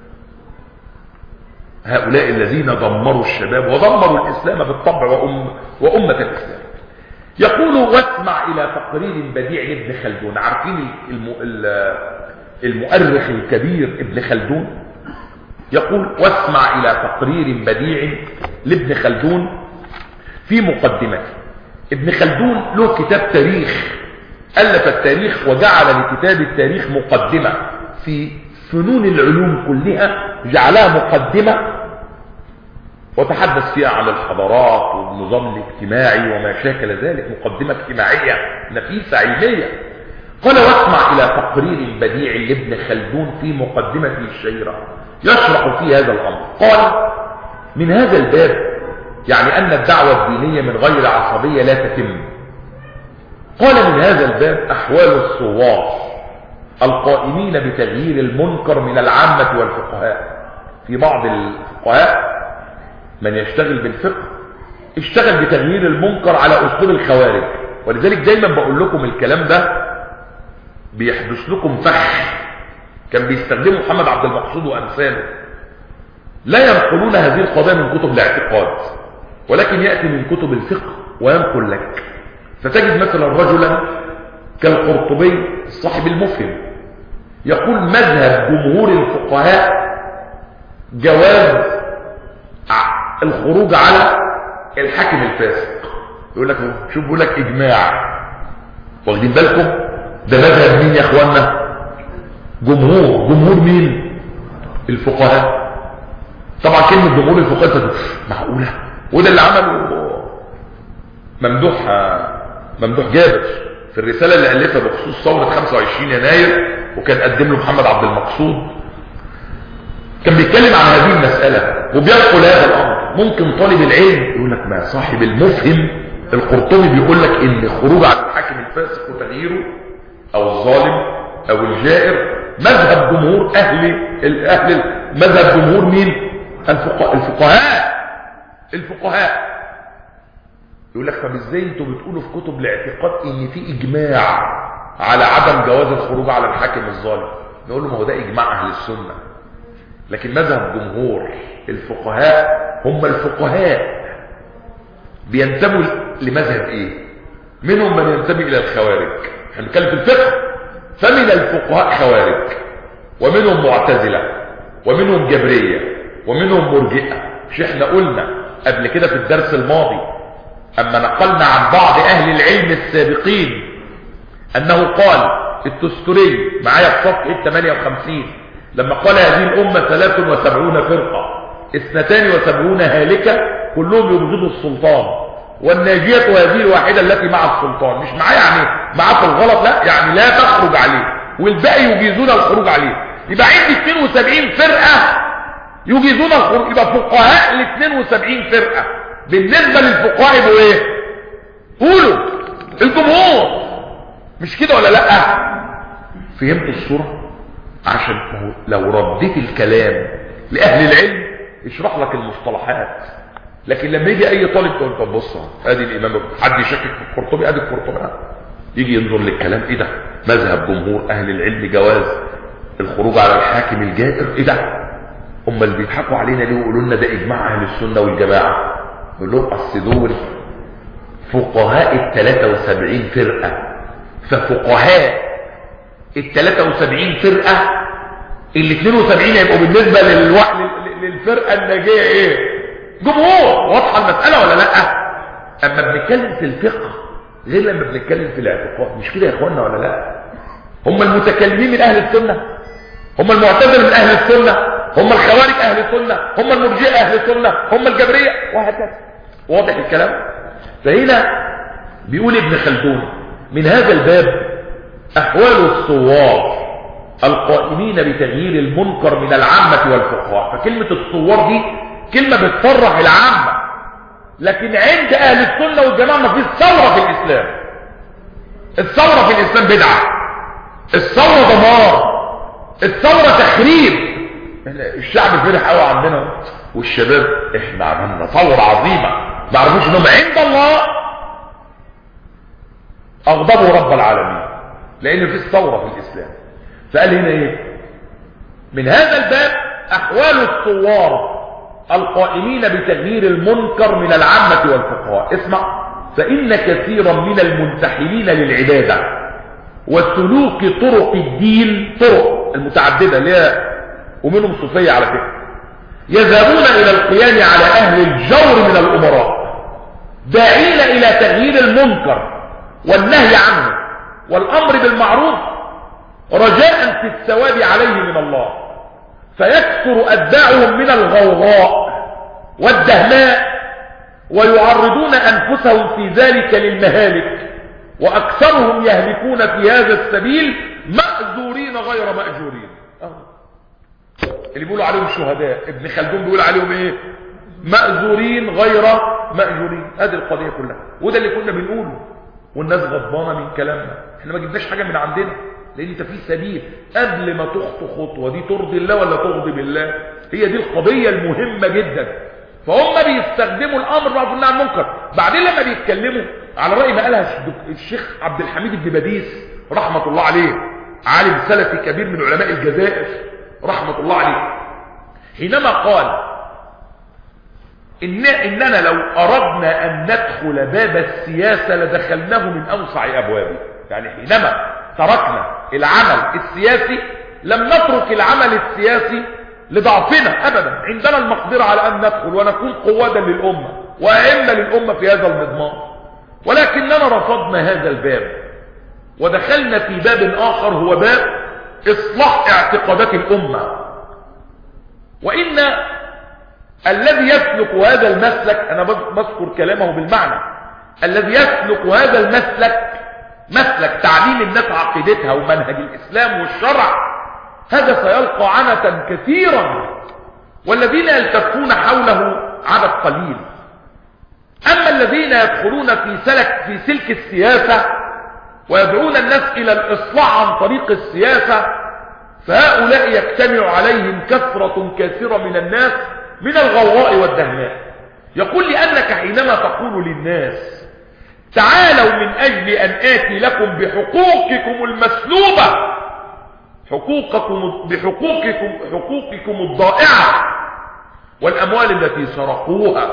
هؤلاء الذين دمروا الشباب ودمروا الإسلام بالطبع وأم وأمة الإسلام يقول واسمع إلى تقرير بديع لابن خلدون عارفين الم... المؤرخ الكبير ابن خلدون يقول واسمع إلى تقرير بديع لابن خلدون في مقدمته ابن خلدون له كتاب تاريخ ألف التاريخ وجعل لكتاب التاريخ مقدمة في فنون العلوم كلها جعلها مقدمة وتحدث فيها عن الحضارات والنظام الاجتماعي وما شاكل ذلك مقدمة اجتماعية نفيسة علمية قال واسمع إلى تقرير بديع لابن خلدون في مقدمته الشهيرة يشرح في هذا الأمر قال من هذا الباب يعني أن الدعوة الدينية من غير عصبية لا تتم قال من هذا الباب أحوال الصوار القائمين بتغيير المنكر من العامة والفقهاء في بعض الفقهاء من يشتغل بالفقه اشتغل بتغيير المنكر على أسلوب الخوارج ولذلك دايما بقول لكم الكلام ده بيحدث لكم فح كان بيستخدمه محمد عبد المقصود وأمثاله لا ينقلون هذه القضايا من كتب الاعتقاد ولكن يأتي من كتب الفقه وينقل لك فتجد مثلا رجلا كالقرطبي صاحب المفهم يقول مذهب جمهور الفقهاء جواز الخروج على الحاكم الفاسق يقول لك شوف بيقول لك اجماع واخدين بالكم ده مذهب مين يا اخوانا جمهور جمهور مين الفقهاء طبعا كلمه جمهور الفقهاء معقوله وده اللي عمله ممدوح ممدوح جابر في الرسالة اللي ألفها بخصوص ثورة 25 يناير وكان قدم له محمد عبد المقصود كان بيتكلم عن هذه المسألة وبينقل هذا الأمر ممكن طالب العلم يقول لك ما صاحب المفهم القرطبي بيقول لك ان خروج عن الحاكم الفاسق وتغييره او الظالم او الجائر مذهب جمهور اهل الاهل مذهب جمهور مين الفقهاء الفقهاء الفقهاء يقول لك طب ازاي انتوا بتقولوا في كتب الاعتقاد ان في اجماع على عدم جواز الخروج على الحاكم الظالم نقول له ما هو ده اجماع اهل السنه لكن مذهب جمهور الفقهاء هم الفقهاء بينتموا لمذهب ايه منهم من ينتمي الى الخوارج احنا بنتكلم في الفقه فمن الفقهاء خوارج ومنهم معتزله ومنهم جبريه ومنهم مرجئه مش احنا قلنا قبل كده في الدرس الماضي اما نقلنا عن بعض اهل العلم السابقين انه قال التستري معايا في صفحه 58 لما قال هذه الامه 73 فرقه اثنتان وسبعون هالكة كلهم يبغضوا السلطان والناجية هذه الواحدة التي مع السلطان مش معاه يعني معاه في الغلط لا يعني لا تخرج عليه والباقي يجيزون الخروج عليه يبقى عندي 72 فرقة يجيزون الخروج يبقى فقهاء ل 72 فرقة بالنسبة للفقهاء يبقوا ايه قولوا الجمهور مش كده ولا لا فهمت الصورة عشان لو رديت الكلام لأهل العلم يشرح لك المصطلحات لكن لما يجي اي طالب تقول طب بص ادي الامام حد يشكك في القرطبي ادي القرطبي يجي ينظر للكلام ايه ده مذهب جمهور اهل العلم جواز الخروج على الحاكم الجائر ايه ده هم اللي بيضحكوا علينا ليه ويقولوا لنا ده اجماع اهل السنه والجماعه نقول لهم اصل دول فقهاء ال 73 فرقه ففقهاء ال 73 فرقه ال 72 هيبقوا بالنسبه للوحل للفرقه الناجيه ايه جمهور واضحه المساله ولا لا اما بنتكلم في الفقه غير لما بنتكلم في الاعتقاد مش كده يا اخوانا ولا لا هم المتكلمين من اهل السنه هم المعتزله من اهل السنه هم الخوارج اهل السنه هم المرجئه اهل السنه هم الجبريه وهكذا واضح الكلام فهنا بيقول ابن خلدون من هذا الباب احوال الصوار القائمين بتغيير المنكر من العامة والفقهاء فكلمة الصوار دي كلمة بتفرح العامة لكن عند اهل السنة والجماعة ما فيش ثورة في الاسلام الثورة في الاسلام بدعة الثورة دمار الثورة تخريب الشعب فرح قوي عندنا والشباب احنا عملنا ثورة عظيمة ما عرفوش انهم عند الله اغضبوا رب العالمين لان في ثورة في الاسلام فقال هنا ايه من هذا الباب احوال الثوار القائمين بتغيير المنكر من العامة والفقهاء اسمع فإن كثيرا من المنتحلين للعبادة وسلوك طرق الدين طرق المتعددة اللي هي ومنهم صوفية على فكرة يذهبون إلى القيام على أهل الجور من الأمراء داعين إلى تغيير المنكر والنهي عنه والأمر بالمعروف رجاء في الثواب عليه من الله فيكثر أتباعهم من الغوغاء والدهماء ويعرضون أنفسهم في ذلك للمهالك وأكثرهم يهلكون في هذا السبيل مأجورين غير مأجورين اللي بيقولوا عليهم شهداء ابن خلدون بيقول عليهم ايه مأجورين غير مأجورين هذه القضية كلها وده اللي كنا بنقوله والناس غضبانة من كلامنا احنا ما جبناش حاجة من عندنا لان انت في سبيل قبل ما تخطو خطوة دي ترضي الله ولا تغضب الله هي دي القضية المهمة جدا فهم بيستخدموا الامر بعض النهي عن المنكر بعدين لما بيتكلموا على رأي ما قالها الشيخ عبد الحميد بن بديس رحمة الله عليه عالم سلفي كبير من علماء الجزائر رحمة الله عليه حينما قال إن إننا لو أردنا أن ندخل باب السياسة لدخلناه من أوسع أبوابه يعني حينما تركنا العمل السياسي لم نترك العمل السياسي لضعفنا أبدا عندنا المقدرة على أن ندخل ونكون قوادا للأمة وأئمة للأمة في هذا المضمار ولكننا رفضنا هذا الباب ودخلنا في باب آخر هو باب إصلاح اعتقادات الأمة وإن الذي يسلك هذا المسلك أنا بذكر كلامه بالمعنى الذي يسلك هذا المسلك مسلك تعليم الناس عقيدتها ومنهج الإسلام والشرع هذا سيلقى عنة كثيرا والذين يلتفون حوله عدد قليل أما الذين يدخلون في سلك في سلك السياسة ويدعون الناس إلى الإصلاح عن طريق السياسة فهؤلاء يجتمع عليهم كثرة كثيرة من الناس من الغواء والدهماء يقول لأنك حينما تقول للناس تعالوا من أجل أن آتي لكم بحقوقكم المسلوبة حقوقكم بحقوقكم حقوقكم الضائعة والأموال التي سرقوها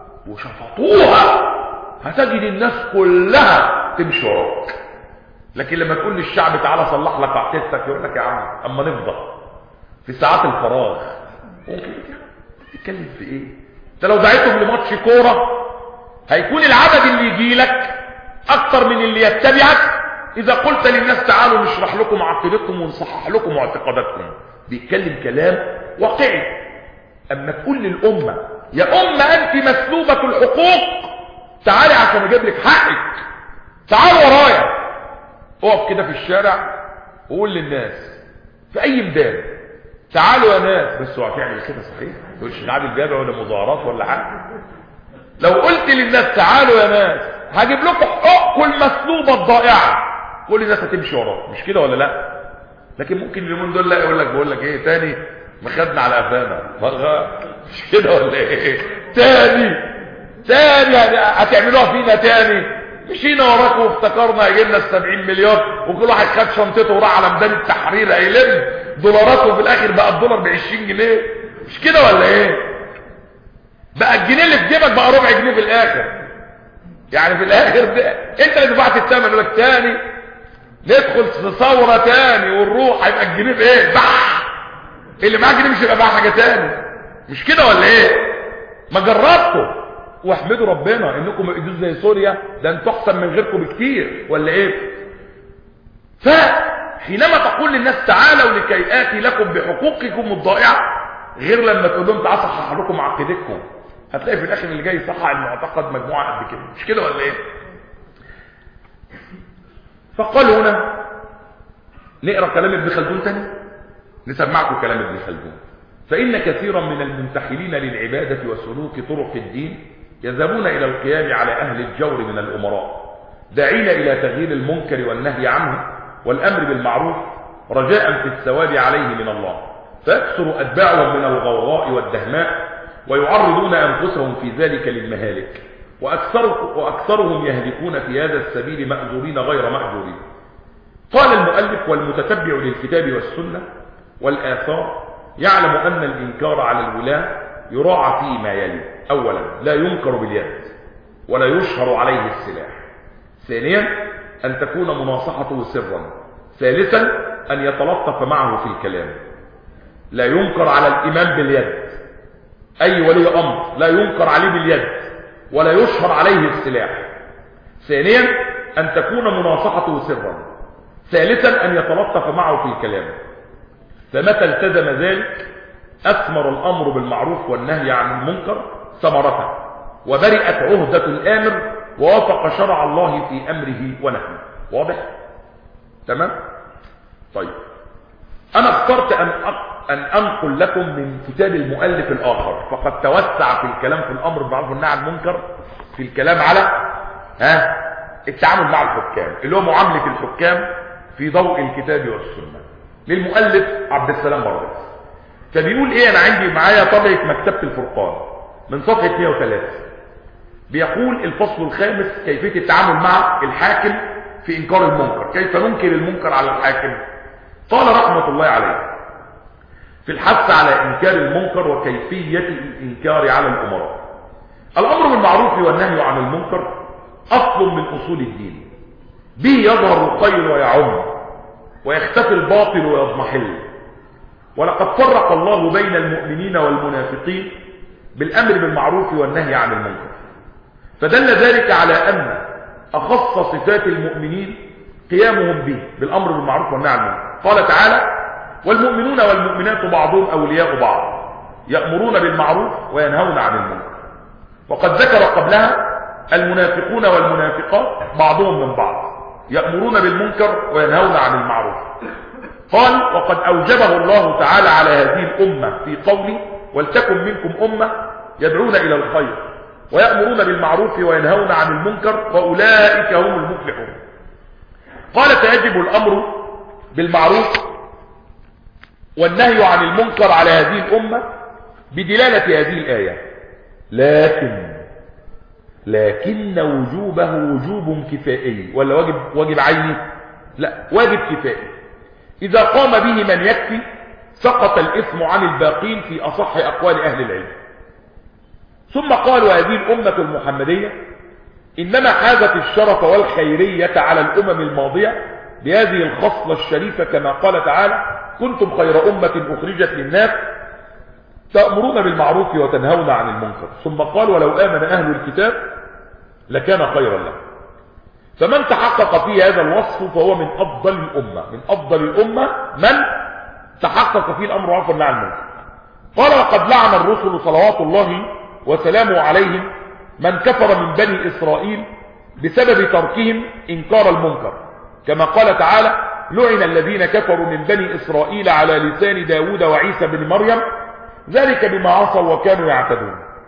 وشفطوها هتجد الناس كلها تمشي وراك لكن لما تقول للشعب تعالى صلح لك عقيدتك يقول لك يا عم اما نفضل في ساعات الفراغ ممكن تتكلم في ايه انت لو دعيتهم لماتش كوره هيكون العدد اللي يجي لك اكتر من اللي يتبعك اذا قلت للناس تعالوا نشرح لكم عقيدتكم ونصحح لكم معتقداتكم بيتكلم كلام واقعي اما تقول للامه يا امه انت مسلوبه الحقوق تعالي عشان اجيب لك حقك تعال ورايا اقف كده في الشارع وقول للناس في اي ميدان تعالوا يا ناس بس هو هتعمل كده صحيح تقولش نعمل جبهه ولا مظاهرات ولا حاجه لو قلت للناس تعالوا يا ناس هجيب لكم حقوقكم المسلوبة الضائعة كل الناس هتمشي وراك مش كده ولا لا لكن ممكن اليومين دول لا يقول لك بقول لك ايه تاني مخدنا على قفانا مش كده ولا ايه تاني تاني هتعملوها فينا تاني مشينا وراكم وافتكرنا هيجي لنا ال 70 مليار وكل واحد خد شنطته وراح على ميدان التحرير هيلم دولارات وفي الاخر بقى الدولار ب 20 جنيه مش كده ولا ايه بقى الجنيه اللي في جيبك بقى ربع جنيه في الاخر يعني في الاخر ده انت اللي دفعت الثمن يقول لك تاني ندخل في ثوره تاني ونروح هيبقى الجنيه بايه بح اللي معاه جنيه مش هيبقى معاه حاجه تاني مش كده ولا ايه ما جربته واحمدوا ربنا انكم ما بقيتوش زي سوريا ده انتوا احسن من غيركم بكتير ولا ايه فحينما تقول للناس تعالوا لكي اتي لكم بحقوقكم الضائعه غير لما تقول لهم تعالوا اصحح لكم عقيدتكم هتلاقي في الاخر اللي جاي يصحح المعتقد مجموعه قد كده مش كده ولا ايه فقال هنا نقرا كلام ابن خلدون تاني نسمعكم كلام ابن خلدون فإن كثيرا من المنتحلين للعبادة وسلوك طرق الدين يذهبون إلى القيام على أهل الجور من الأمراء داعين إلى تغيير المنكر والنهي عنه والأمر بالمعروف رجاء في الثواب عليه من الله فيكثر أتباعهم من الغوغاء والدهماء ويعرضون أنفسهم في ذلك للمهالك وأكثر وأكثرهم يهلكون في هذا السبيل مأجورين غير مأجورين قال المؤلف والمتتبع للكتاب والسنة والآثار يعلم أن الإنكار على الولاة يراعى فيما يلي أولا لا ينكر باليد ولا يشهر عليه السلاح ثانيا أن تكون مناصحته سرا ثالثا أن يتلطف معه في الكلام لا ينكر على الإمام باليد أي ولي أمر لا ينكر عليه باليد ولا يشهر عليه السلاح ثانيا أن تكون مناصحته سرا ثالثا أن يتلطف معه في الكلام فمتى التزم ذلك أثمر الأمر بالمعروف والنهي عن المنكر ثمرته وبرئت عهدة الآمر ووافق شرع الله في أمره ونهيه واضح؟ تمام؟ طيب أنا اخترت أن أن أنقل لكم من كتاب المؤلف الآخر فقد توسع في الكلام في الأمر بالمعروف والنهي عن المنكر في الكلام على ها التعامل مع الحكام اللي هو معاملة الحكام في ضوء الكتاب والسنة للمؤلف عبد السلام بردس فبيقول ايه انا عندي معايا طبعة مكتبة الفرقان من صفحة 103 بيقول الفصل الخامس كيفية التعامل مع الحاكم في انكار المنكر كيف ننكر المنكر على الحاكم قال رحمة الله عليه في الحث على انكار المنكر وكيفية الانكار على الامراء الامر بالمعروف والنهي عن المنكر اصل من اصول الدين به يظهر الخير ويعم ويختفي الباطل ويضمحل ولقد فرق الله بين المؤمنين والمنافقين بالامر بالمعروف والنهي عن المنكر فدل ذلك على ان اخص صفات المؤمنين قيامهم به بالامر بالمعروف والنهي عن المنكر قال تعالى والمؤمنون والمؤمنات بعضهم اولياء بعض يأمرون بالمعروف وينهون عن المنكر وقد ذكر قبلها المنافقون والمنافقات بعضهم من بعض يأمرون بالمنكر وينهون عن المعروف قال وقد أوجبه الله تعالى على هذه الأمة في قوله ولتكن منكم أمة يدعون إلى الخير ويأمرون بالمعروف وينهون عن المنكر وأولئك هم المفلحون قال فيجب الأمر بالمعروف والنهي عن المنكر على هذه الأمة بدلالة هذه الآية لكن لكن وجوبه وجوب كفائي ولا واجب واجب عيني لا واجب كفائي إذا قام به من يكفي سقط الإثم عن الباقين في أصح أقوال أهل العلم ثم قالوا هذه الأمة المحمدية إنما حازت الشرف والخيرية على الأمم الماضية بهذه الخصلة الشريفة كما قال تعالى كنتم خير أمة أخرجت للناس تأمرون بالمعروف وتنهون عن المنكر ثم قال ولو آمن أهل الكتاب لكان خيرا له فمن تحقق فيه هذا الوصف فهو من أفضل الأمة من أفضل الأمة من تحقق فيه الأمر والعفو والنهي عن المنكر قال وقد لعن الرسل صلوات الله وسلامه عليهم من كفر من بني إسرائيل بسبب تركهم إنكار المنكر كما قال تعالى لعن الذين كفروا من بني إسرائيل على لسان داود وعيسى بن مريم ذلك بما عصوا وكانوا يعتدون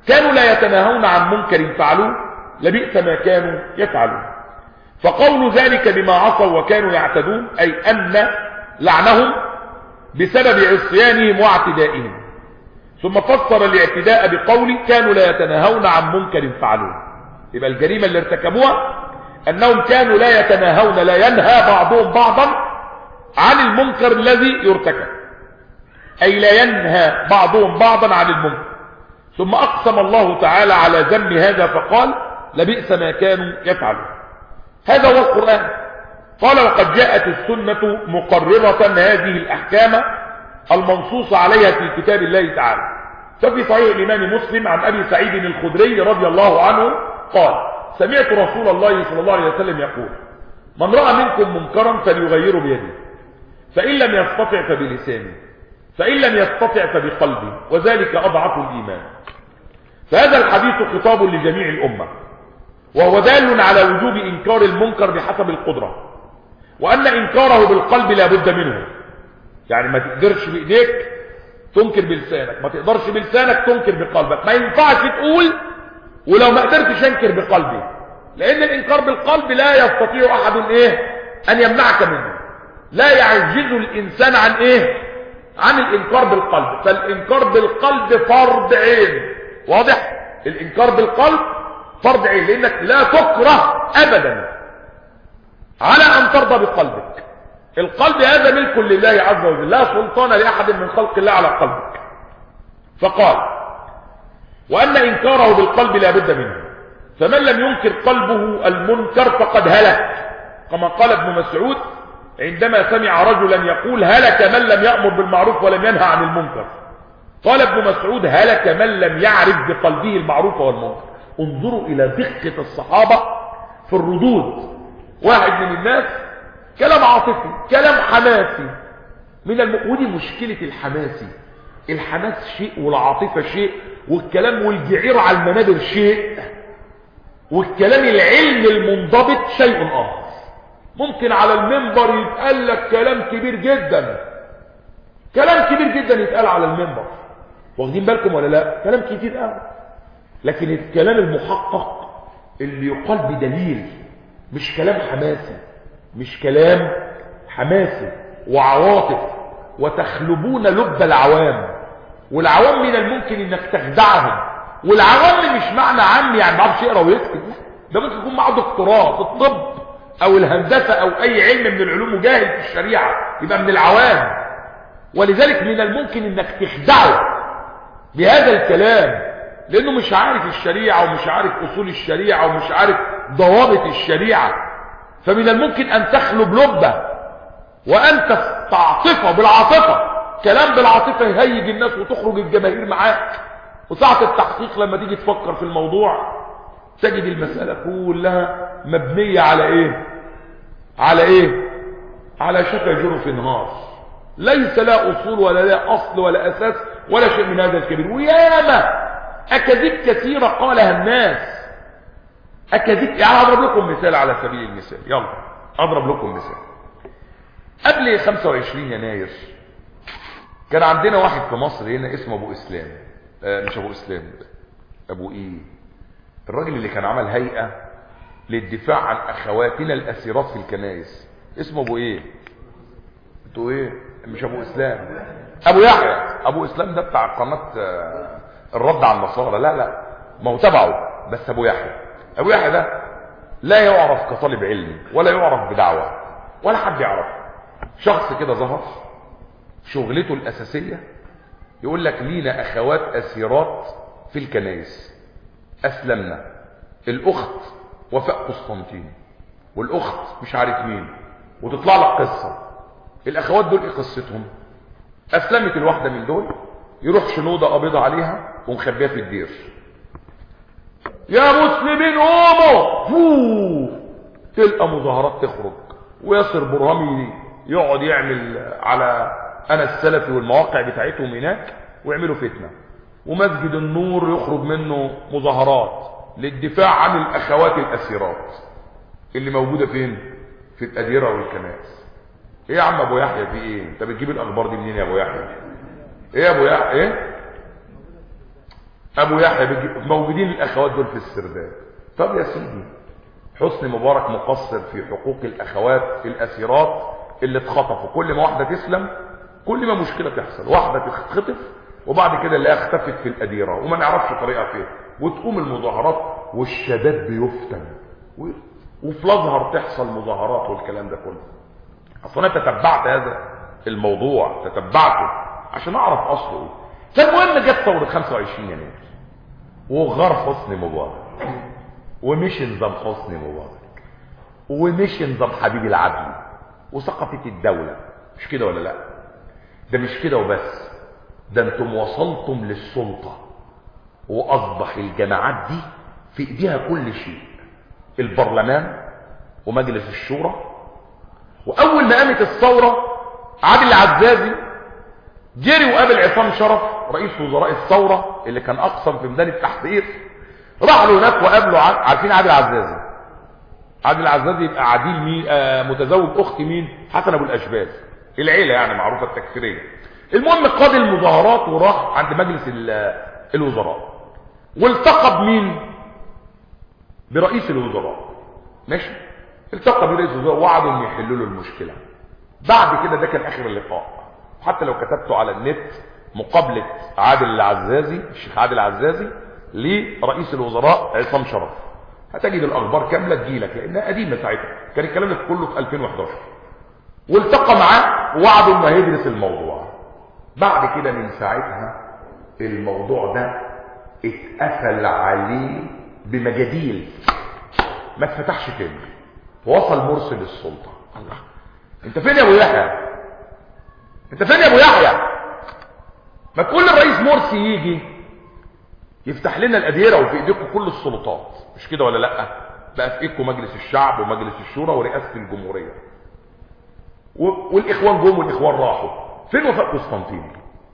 كانوا لا يتناهون عن منكر فعلوه لبئس ما كانوا يفعلون فقول ذلك بما عصوا وكانوا يعتدون أي أن لعنهم بسبب عصيانهم واعتدائهم ثم فسر الاعتداء بقول كانوا لا يتناهون عن منكر فعلوه يبقى الجريمة اللي ارتكبوها أنهم كانوا لا يتناهون لا ينهى بعضهم بعضا عن المنكر الذي يرتكب أي لا ينهى بعضهم بعضا عن المنكر ثم أقسم الله تعالى على ذنب هذا فقال لبئس ما كانوا يفعلون هذا هو القرآن قال وقد جاءت السنة مقررة هذه الأحكام المنصوص عليها في كتاب الله تعالى ففي صحيح الإمام مسلم عن أبي سعيد الخدري رضي الله عنه قال سمعت رسول الله صلى الله عليه وسلم يقول من رأى منكم منكرا فليغيره بيده فإن لم يستطع فبلسانه فإن لم يستطع فبقلبه وذلك أضعف الإيمان فهذا الحديث خطاب لجميع الأمة وهو دال على وجوب إنكار المنكر بحسب القدرة وأن إنكاره بالقلب لا بد منه يعني ما تقدرش بإيديك تنكر بلسانك ما تقدرش بلسانك تنكر بقلبك ما ينفعش تقول ولو ما قدرتش انكر بقلبي لأن الإنكار بالقلب لا يستطيع أحد إيه أن يمنعك منه لا يعجز الإنسان عن إيه عن الإنكار بالقلب فالإنكار بالقلب فرض عين واضح الإنكار بالقلب فرض عين لأنك لا تكره أبدا على أن ترضى بقلبك القلب هذا ملك لله عز وجل لا سلطان لأحد من خلق الله على قلبك فقال وأن إنكاره بالقلب لا بد منه فمن لم ينكر قلبه المنكر فقد هلك كما قال ابن مسعود عندما سمع رجلا يقول هلك من لم يأمر بالمعروف ولم ينهى عن المنكر قال ابن مسعود هلك من لم يعرف بقلبه المعروف والمنكر انظروا إلى دقة الصحابة في الردود واحد من الناس كلام عاطفي كلام حماسي من الم... ودي مشكلة الحماسي الحماس شيء والعاطفة شيء والكلام والجعير على المنابر شيء والكلام العلم المنضبط شيء آخر ممكن على المنبر يتقال لك كلام كبير جدا كلام كبير جدا يتقال على المنبر واخدين بالكم ولا لا كلام كتير قوي لكن الكلام المحقق اللي يقال بدليل مش كلام حماسي مش كلام حماسي وعواطف وتخلبون لب العوام والعوام من الممكن انك تخدعهم والعوام مش معنى عام يعني ما عارفش يقرا ويكتب ده ممكن يكون معاه دكتوراه في الطب او الهندسه او اي علم من العلوم وجاهل في الشريعه يبقى من العوام ولذلك من الممكن انك تخدعه بهذا الكلام لانه مش عارف الشريعه ومش عارف اصول الشريعه ومش عارف ضوابط الشريعه فمن الممكن ان تخلب لبه وان تستعطفه بالعاطفه كلام بالعاطفه يهيج الناس وتخرج الجماهير معاك وساعه التحقيق لما تيجي تفكر في الموضوع تجد المساله كلها مبنيه على ايه على ايه على شفا جرف نهار ليس لا اصول ولا لا اصل ولا اساس ولا شيء من هذا الكبير وياما اكاذيب كثيره قالها الناس اكاذيب يعني اضرب لكم مثال على سبيل المثال يلا اضرب لكم مثال قبل 25 يناير كان عندنا واحد في مصر هنا اسمه ابو اسلام آه مش ابو اسلام ابو ايه الراجل اللي كان عمل هيئه للدفاع عن اخواتنا الاسيرات في الكنائس اسمه ابو ايه انتوا ايه مش ابو اسلام ابو يحيى ابو اسلام ده بتاع قناه آه الرد على النصارى لا لا ما هو تبعه بس ابو يحيى ابو يحيى ده لا يعرف كطالب علم ولا يعرف بدعوه ولا حد يعرفه شخص كده ظهر شغلته الاساسيه يقول لك لينا اخوات اسيرات في الكنائس اسلمنا الاخت وفاء قسطنطين والاخت مش عارف مين وتطلع لك قصه الاخوات دول ايه قصتهم اسلمت الواحده من دول يروح شنودة قابضة عليها ومخبيها في الدير يا مسلمين قوموا فوه تلقى مظاهرات تخرج وياسر برهامي يقعد يعمل على انا السلفي والمواقع بتاعتهم هناك ويعملوا فتنة ومسجد النور يخرج منه مظاهرات للدفاع عن الاخوات الاسيرات اللي موجودة فين في الاديرة والكنائس ايه يا عم ابو يحيى في ايه انت بتجيب الاخبار دي منين يا ابو يحيى ايه يا ابو يحيى ايه ابو يحيى موجودين الاخوات دول في السرداب طب يا سيدي حسني مبارك مقصر في حقوق الاخوات الاسيرات اللي اتخطفوا كل ما واحده تسلم كل ما مشكله تحصل واحده تتخطف وبعد كده اللي اختفت في الاديره وما نعرفش طريقها فين وتقوم المظاهرات والشباب بيفتن وفي الازهر تحصل مظاهرات والكلام ده كله اصل انا تتبعت هذا الموضوع تتبعته عشان اعرف اصله ايه فالمهم جت ثوره 25 يناير وغار حسني مبارك ومشي نظام حسني مبارك ومشي نظام حبيب العدل وسقطت الدوله مش كده ولا لا ده مش كده وبس ده انتم وصلتم للسلطه واصبح الجماعات دي في ايديها كل شيء البرلمان ومجلس الشورى واول ما قامت الثوره عادل العزازي جري وقابل عصام شرف رئيس وزراء الثوره اللي كان اقسم في ميدان التحرير راح له هناك وقابله عارفين عادل العزازي عادل العزازي يبقى عديل مين آه متزوج اخت مين حسن ابو الاشباز العيله يعني معروفه التكفيريه المهم قاد المظاهرات وراح عند مجلس الوزراء والتقى بمين برئيس الوزراء ماشي التقى برئيس الوزراء وعدوا ان يحلوا له المشكله بعد كده ده كان اخر اللقاء حتى لو كتبته على النت مقابله عادل العزازي الشيخ عادل العزازي لرئيس الوزراء عصام شرف هتجد الاخبار كامله تجيلك لانها قديمه ساعتها كان الكلام ده كله في 2011 والتقى معاه ووعده انه هيدرس الموضوع بعد كده من ساعتها الموضوع ده اتقفل عليه بمجاديل ما اتفتحش تاني وصل مرسي للسلطه الله انت فين يا ابو يحيى انت فين يا ابو يحيى ما تقول للرئيس مرسي يجي يفتح لنا الاديره وفي ايديكم كل السلطات مش كده ولا لا بقى في ايدكم مجلس الشعب ومجلس الشورى ورئاسه الجمهوريه والاخوان جم والاخوان راحوا فين وفاء قسطنطين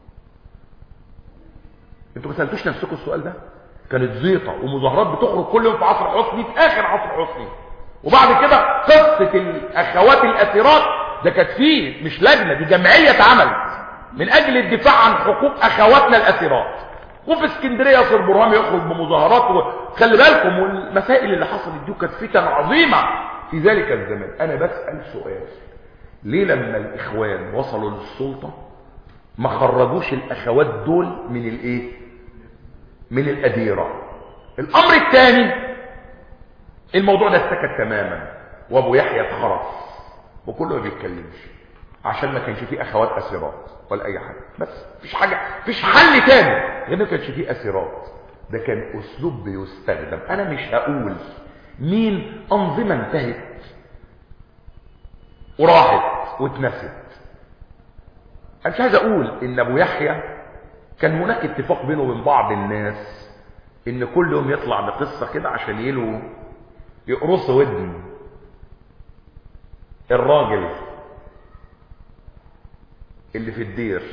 انتوا ما سالتوش نفسكم السؤال ده كانت زيطه ومظاهرات بتخرج كل يوم في عصر حسني في اخر عصر حسني وبعد كده قصه الاخوات الاسيرات ده كانت فيه مش لجنه دي جمعيه اتعملت من اجل الدفاع عن حقوق اخواتنا الاسيرات وفي اسكندريه ياسر برهام يخرج بمظاهرات وخلي بالكم والمسائل اللي حصلت دي كانت فتن عظيمه في ذلك الزمان انا بسال سؤال ليه لما الاخوان وصلوا للسلطه ما خرجوش الاخوات دول من الايه من الاديره الامر الثاني الموضوع ده اتسكت تماما وابو يحيى اتخرس وكله ما بيتكلمش عشان ما كانش فيه اخوات اسيرات ولا اي حاجه بس مفيش حاجه مفيش حل تاني غير ما كانش فيه اسيرات ده كان اسلوب بيستخدم انا مش هقول مين انظمه انتهت وراحت واتنست انا مش عايز اقول ان ابو يحيى كان هناك اتفاق بينه وبين بعض الناس ان كل يوم يطلع بقصه كده عشان يلو يقرصوا ودن الراجل اللي في الدير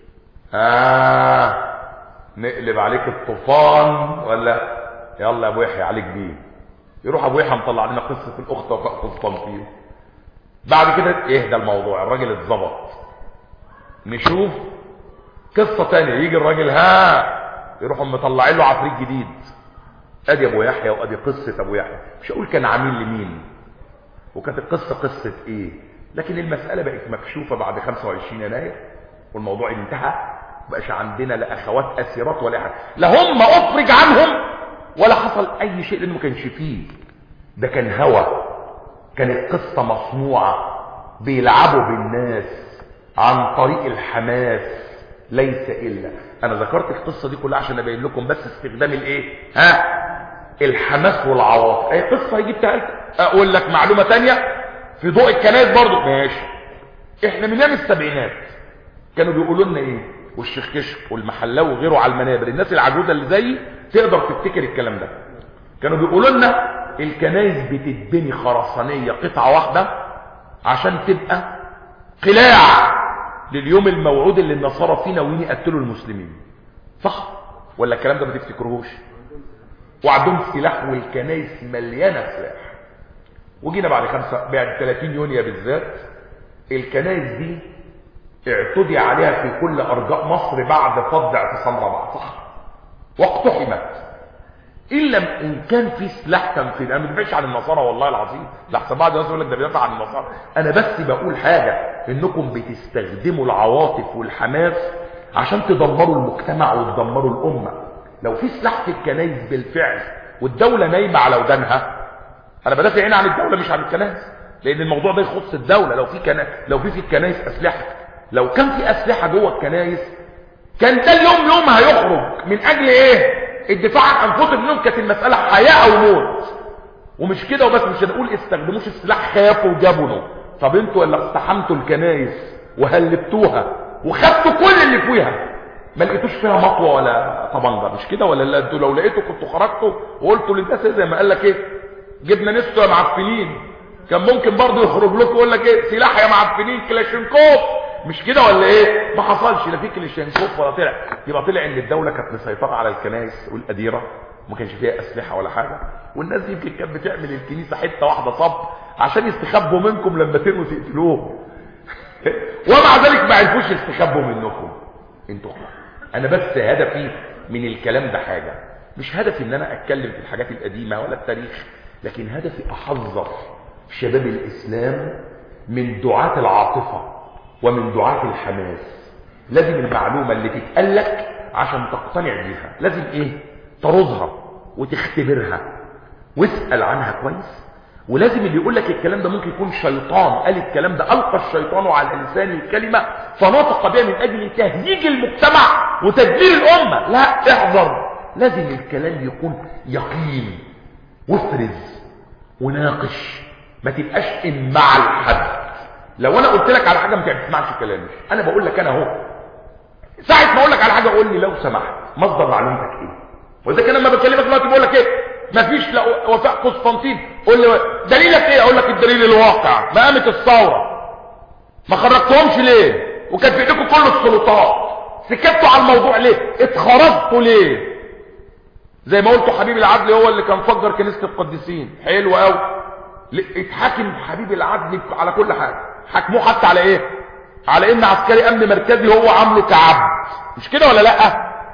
آه نقلب عليك الطوفان ولا يلا يا ابو يحيى عليك بيه يروح ابو يحيى مطلع لنا قصه الاخت وفاء قسطنطين بعد كده اهدى الموضوع الراجل اتظبط نشوف قصه تانية يجي الراجل ها يروحوا مطلعين له عفريت جديد ادي ابو يحيى وادي قصه ابو يحيى مش هقول كان عميل لمين وكانت القصه قصه ايه لكن المساله بقت مكشوفه بعد 25 يناير والموضوع انتهى بقاش عندنا لا اخوات اسيرات ولا حاجه لا هم افرج عنهم ولا حصل اي شيء لانه ما كانش فيه ده كان هوى كانت قصه مصنوعه بيلعبوا بالناس عن طريق الحماس ليس الا انا ذكرت القصه دي كلها عشان ابين لكم بس استخدام الايه ها الحماس والعواطف اي قصه هيجي بتاعتك اقول لك معلومه تانية في ضوء الكنائس برضو ماشي احنا من ايام السبعينات كانوا بيقولوا لنا ايه والشيخ كشك والمحلاوي وغيره على المنابر الناس العجوزه اللي زيي تقدر تفتكر الكلام ده كانوا بيقولوا لنا الكنائس بتتبني خرسانيه قطعه واحده عشان تبقى قلاع لليوم الموعود اللي النصارى فيه ناويين يقتلوا المسلمين صح ولا الكلام ده ما تفتكروهوش وعندهم سلاح والكنائس مليانه سلاح وجينا بعد خمسة بعد 30 يونيو بالذات الكنائس دي اعتدي عليها في كل ارجاء مصر بعد فض اعتصام رابعه صح واقتحمت الا ان كان في سلاح كان في انا ما بدافعش عن النصارى والله العظيم لحسن بعض الناس يقول لك ده بيدافع عن النصارى انا بس بقول حاجه انكم بتستخدموا العواطف والحماس عشان تدمروا المجتمع وتدمروا الامه لو في سلاح في الكنايس بالفعل والدوله نايمه على ودانها انا بدافع هنا عن الدوله مش عن الكنائس لان الموضوع ده يخص الدوله لو في كنا... لو في في الكنايس اسلحه لو كان في اسلحه جوه الكنايس كان ده اليوم يوم هيخرج من اجل ايه الدفاع عن انفسهم انهم كانت المساله حياه او موت ومش كده وبس مش هنقول استخدموش السلاح خافوا وجبنوا طب انتوا اللي اقتحمتوا الكنايس وهلبتوها وخدتوا كل اللي فيها ما لقيتوش فيها مطوه ولا طبنجه مش كده ولا انتوا لو لقيتوا كنتوا خرجتوا وقلتوا للناس زي ما قال لك ايه جبنا نستو يا معفنين كان ممكن برضه يخرج لكم يقول لك ايه سلاح يا معفنين كلاشينكوف مش كده ولا ايه ما حصلش لا في كلاشينكوف ولا طلع يبقى طلع ان الدوله كانت مسيطره على الكنائس والاديره وما كانش فيها اسلحه ولا حاجه والناس دي يمكن كانت بتعمل الكنيسه حته واحده صب عشان يستخبوا منكم لما ترموا تقتلوهم ومع ذلك ما عرفوش يستخبوا منكم انتوا انا بس هدفي من الكلام ده حاجه مش هدفي ان انا اتكلم في الحاجات القديمه ولا التاريخ لكن هدفي احذر شباب الاسلام من دعاة العاطفة ومن دعاة الحماس لازم المعلومة اللي تتقلك عشان تقتنع بيها لازم ايه ترضها وتختبرها واسأل عنها كويس ولازم اللي يقول لك الكلام ده ممكن يكون شيطان قال الكلام ده ألقى الشيطان على لسان الكلمة فنطق بها من أجل تهييج المجتمع وتدبير الأمة لا احذر لازم الكلام يكون يقين وافرز وناقش ما تبقاش مع الحد لو انا قلت لك على حاجه ما تسمعش كلامي انا بقول لك انا اهو ساعه ما اقول لك على حاجه قول لي لو سمحت مصدر معلومتك ايه واذا كان لما بكلمك دلوقتي بقول لك ايه مفيش لا وفاء قسطنطين قول لي دليلك ايه اقول لك الدليل الواقع ما قامت الثوره ما خرجتهمش ليه وكان في ايديكم كل السلطات سكتوا على الموضوع ليه اتخرجتوا ليه زي ما قلتوا حبيب العدل هو اللي كان فجر كنيسه القديسين حلو قوي اتحاكم حبيب العدل على كل حاجه حكموه حتى على ايه على ان عسكري امن مركزي هو عامله كعبد مش كده ولا لا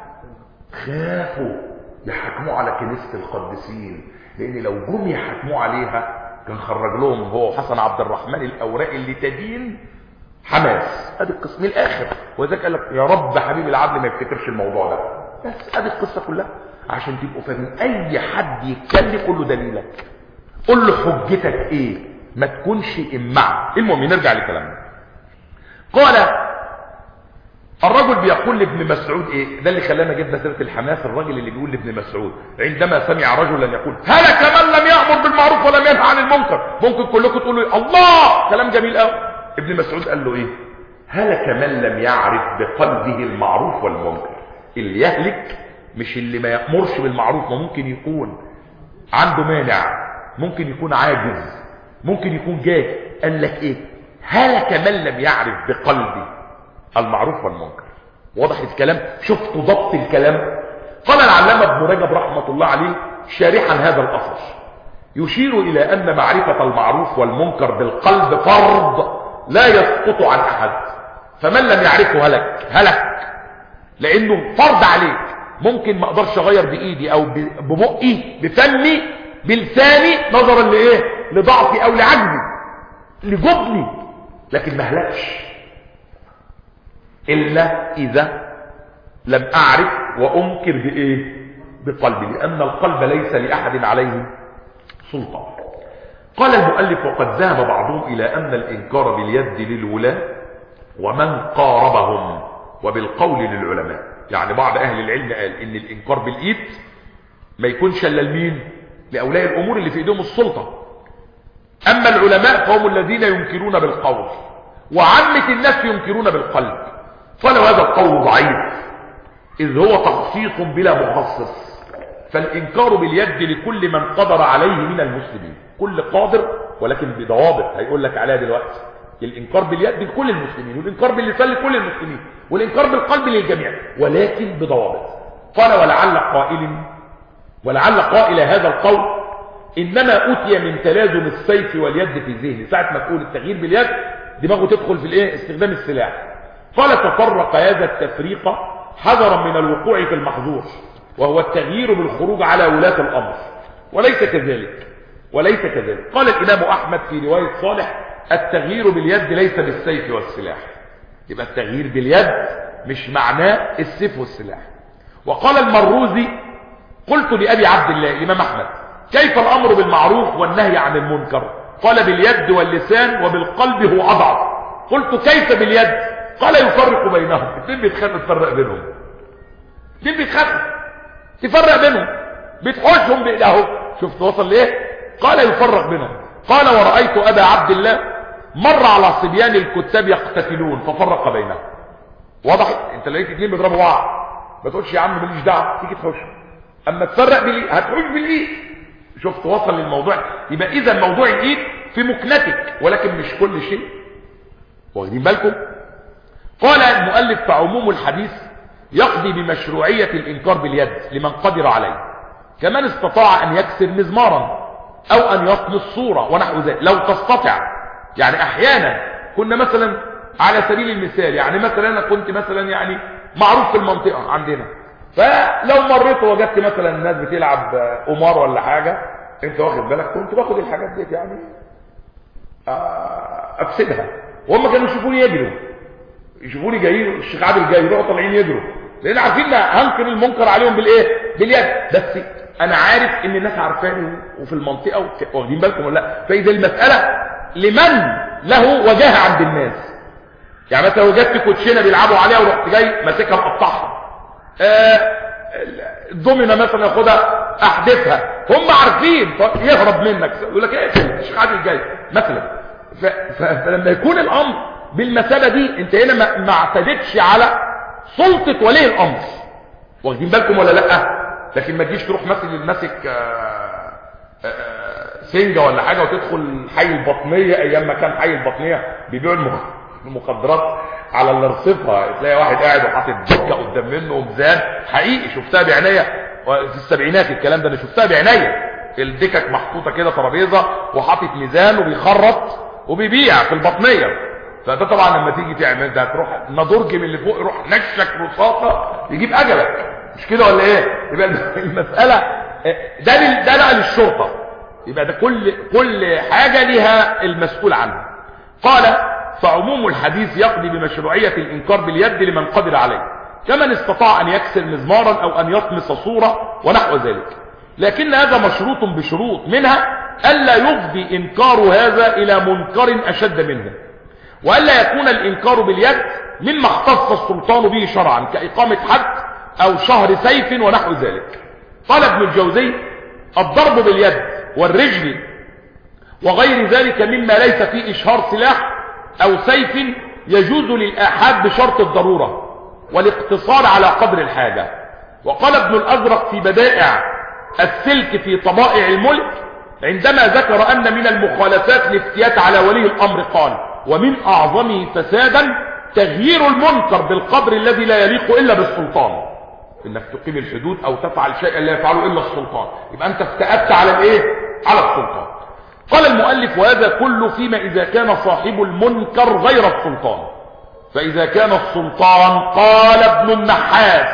خافوا يحكموا على كنيسه القديسين لان لو جم يحكموا عليها كان خرج لهم هو حسن عبد الرحمن الاوراق اللي تدين حماس ادي القسم الاخر وذاك قال لك يا رب حبيب العدل ما يفتكرش الموضوع ده بس ادي القصه كلها عشان تبقوا فاهمين اي حد يتكلم قول له دليلك قول له حجتك ايه ما تكونش امع المهم نرجع لكلامنا قال الرجل بيقول لابن مسعود ايه ده اللي خلانا جبنا سيره الحماس الراجل اللي بيقول لابن مسعود عندما سمع رجلا يقول هلك من لم يامر بالمعروف ولم ينهى عن المنكر ممكن كلكم تقولوا الله كلام جميل قوي ابن مسعود قال له ايه هلك من لم يعرف بقلبه المعروف والمنكر اللي يهلك مش اللي ما يامرش بالمعروف ما ممكن يكون عنده مانع ممكن يكون عاجز ممكن يكون جاهل قال لك ايه هلك من لم يعرف بقلبه المعروف والمنكر واضح الكلام شفتوا ضبط الكلام قال العلامة ابن رجب رحمة الله عليه شارحا هذا الأثر يشير إلى أن معرفة المعروف والمنكر بالقلب فرض لا يسقط عن أحد فمن لم يعرفه هلك هلك لأنه فرض عليك ممكن ما اقدرش اغير بايدي او ببقي بفمي بلساني نظرا لايه لضعفي او لعجزي لجبني لكن ما اهلكش الا اذا لم اعرف وانكر بايه بقلبي لان القلب ليس لاحد عليه سلطان قال المؤلف وقد ذهب بعضهم الى ان الانكار باليد للولاة ومن قاربهم وبالقول للعلماء يعني بعض اهل العلم قال ان الانكار بالايد ما يكونش الا لمين لاولياء الامور اللي في ايديهم السلطه اما العلماء فهم الذين ينكرون بالقول وعامه الناس ينكرون بالقلب فلو هذا القول ضعيف اذ هو تخصيص بلا مخصص فالانكار باليد لكل من قدر عليه من المسلمين كل قادر ولكن بضوابط هيقول لك عليها دلوقتي الانكار باليد لكل المسلمين والانكار باللسان لكل المسلمين والانكار بالقلب للجميع ولكن بضوابط قال ولعل قائل ولعل قائل هذا القول انما اوتي من تلازم السيف واليد في ذهني ساعه ما تقول التغيير باليد دماغه تدخل في الايه استخدام السلاح قال تفرق هذا التفريق حذرا من الوقوع في المحظور وهو التغيير بالخروج على ولاة الأمر وليس كذلك وليس كذلك قال الإمام أحمد في رواية صالح التغيير باليد ليس بالسيف والسلاح يبقى التغيير باليد مش معناه السيف والسلاح وقال المروزي قلت لأبي عبد الله الإمام أحمد كيف الأمر بالمعروف والنهي عن المنكر قال باليد واللسان وبالقلب هو أضعف قلت كيف باليد قال يفرق بينهم الاثنين بيتخانقوا تفرق بينهم الاثنين بيتخانقوا تفرق بينهم بتحوشهم بإله شفت وصل ليه قال يفرق بينهم قال ورأيت أبا عبد الله مر على صبيان الكتاب يقتتلون ففرق بينهم واضح انت لقيت اثنين بيضربوا بعض ما تقولش يا عم ماليش دعوه تيجي تحوش اما تفرق بالايد هتحوش بالايد شفت وصل للموضوع يبقى اذا موضوع الايد في مكنتك ولكن مش كل شيء واخدين بالكم قال المؤلف فعموم الحديث يقضي بمشروعية الإنكار باليد لمن قدر عليه كمن استطاع أن يكسر مزمارا أو أن يطمس صورة ونحو ذلك لو تستطع يعني أحيانا كنا مثلا على سبيل المثال يعني مثلا أنا كنت مثلا يعني معروف في المنطقة عندنا فلو مريت وجدت مثلا الناس بتلعب قمار ولا حاجة انت واخد بالك كنت باخد الحاجات دي يعني افسدها وهم كانوا يشوفوني يجروا يشوفوني جايين الشيخ عادل جاي يروحوا طالعين يجروا لان عارفين ان هنكر المنكر عليهم بالايه باليد بس انا عارف ان الناس عارفاني وفي المنطقه واخدين بالكم ولا لا فاذا المساله لمن له وجاهه عند الناس يعني مثلا وجدت كوتشينه بيلعبوا عليها ورحت جاي ماسكها مقطعها آه الدومينه مثلا ياخدها احدثها هم عارفين يهرب منك يقول لك ايه الشيخ عادل جاي مثلا فلما يكون الامر بالمثابه دي انت هنا ما, ما اعتدتش على سلطه ولي الامر واخدين بالكم ولا لا لكن ما تجيش تروح ماسك ماسك سنجه ولا حاجه وتدخل حي البطنيه ايام ما كان حي البطنيه بيبيعوا المخدرات على الارصفه تلاقي واحد قاعد وحاطط دكه قدام منه وميزان حقيقي شفتها بعينيا في السبعينات الكلام ده انا شفتها بعينيا الدكك محطوطه كده ترابيزه وحاطط ميزان وبيخرط وبيبيع في البطنيه فده طبعا لما تيجي تعمل ده تروح نضرج من اللي فوق يروح نشك رصاصه يجيب اجلك مش كده ولا ايه يبقى المساله ده ده بقى للشرطه يبقى ده كل كل حاجه ليها المسؤول عنها قال فعموم الحديث يقضي بمشروعيه الانكار باليد لمن قدر عليه كمن استطاع ان يكسر مزمارا او ان يطمس صوره ونحو ذلك لكن هذا مشروط بشروط منها الا يفضي انكار هذا الى منكر اشد منه والا يكون الانكار باليد مما اختص السلطان به شرعا كاقامه حد او شهر سيف ونحو ذلك قال ابن الجوزي الضرب باليد والرجل وغير ذلك مما ليس فيه اشهار سلاح او سيف يجوز للاحاد بشرط الضروره والاقتصار على قدر الحاجه وقال ابن الازرق في بدائع السلك في طبائع الملك عندما ذكر ان من المخالفات الافتيات على ولي الامر قال ومن اعظمه فسادا تغيير المنكر بالقدر الذي لا يليق الا بالسلطان انك تقيم الحدود او تفعل شيئا لا يفعله الا السلطان يبقى انت افتأت على الايه على السلطان قال المؤلف وهذا كله فيما اذا كان صاحب المنكر غير السلطان فاذا كان السلطان قال ابن النحاس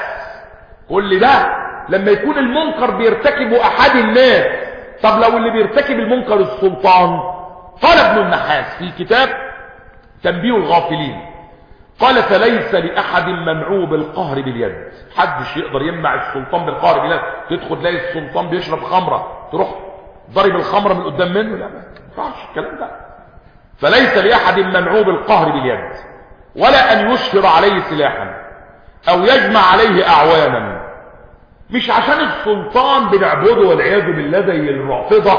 كل ده لما يكون المنكر بيرتكب احد الناس طب لو اللي بيرتكب المنكر السلطان قال ابن النحاس في كتاب تنبيه الغافلين قال فليس لأحد منعوه بالقهر باليد حدش يقدر يمنع السلطان بالقهر باليد تدخل تلاقي السلطان بيشرب خمرة تروح ضرب الخمرة من قدام منه لا ما ينفعش الكلام ده فليس لأحد منعوه بالقهر باليد ولا أن يشهر عليه سلاحا أو يجمع عليه أعوانا مش عشان السلطان بنعبده والعياذ بالله زي الرافضة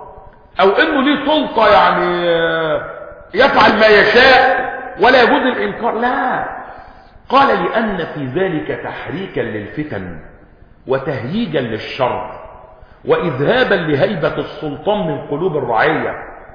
أو إنه ليه سلطة يعني يفعل ما يشاء ولا يجوز الإنكار لا قال لأن في ذلك تحريكا للفتن وتهييجا للشر وإذهابا لهيبة السلطان من قلوب الرعية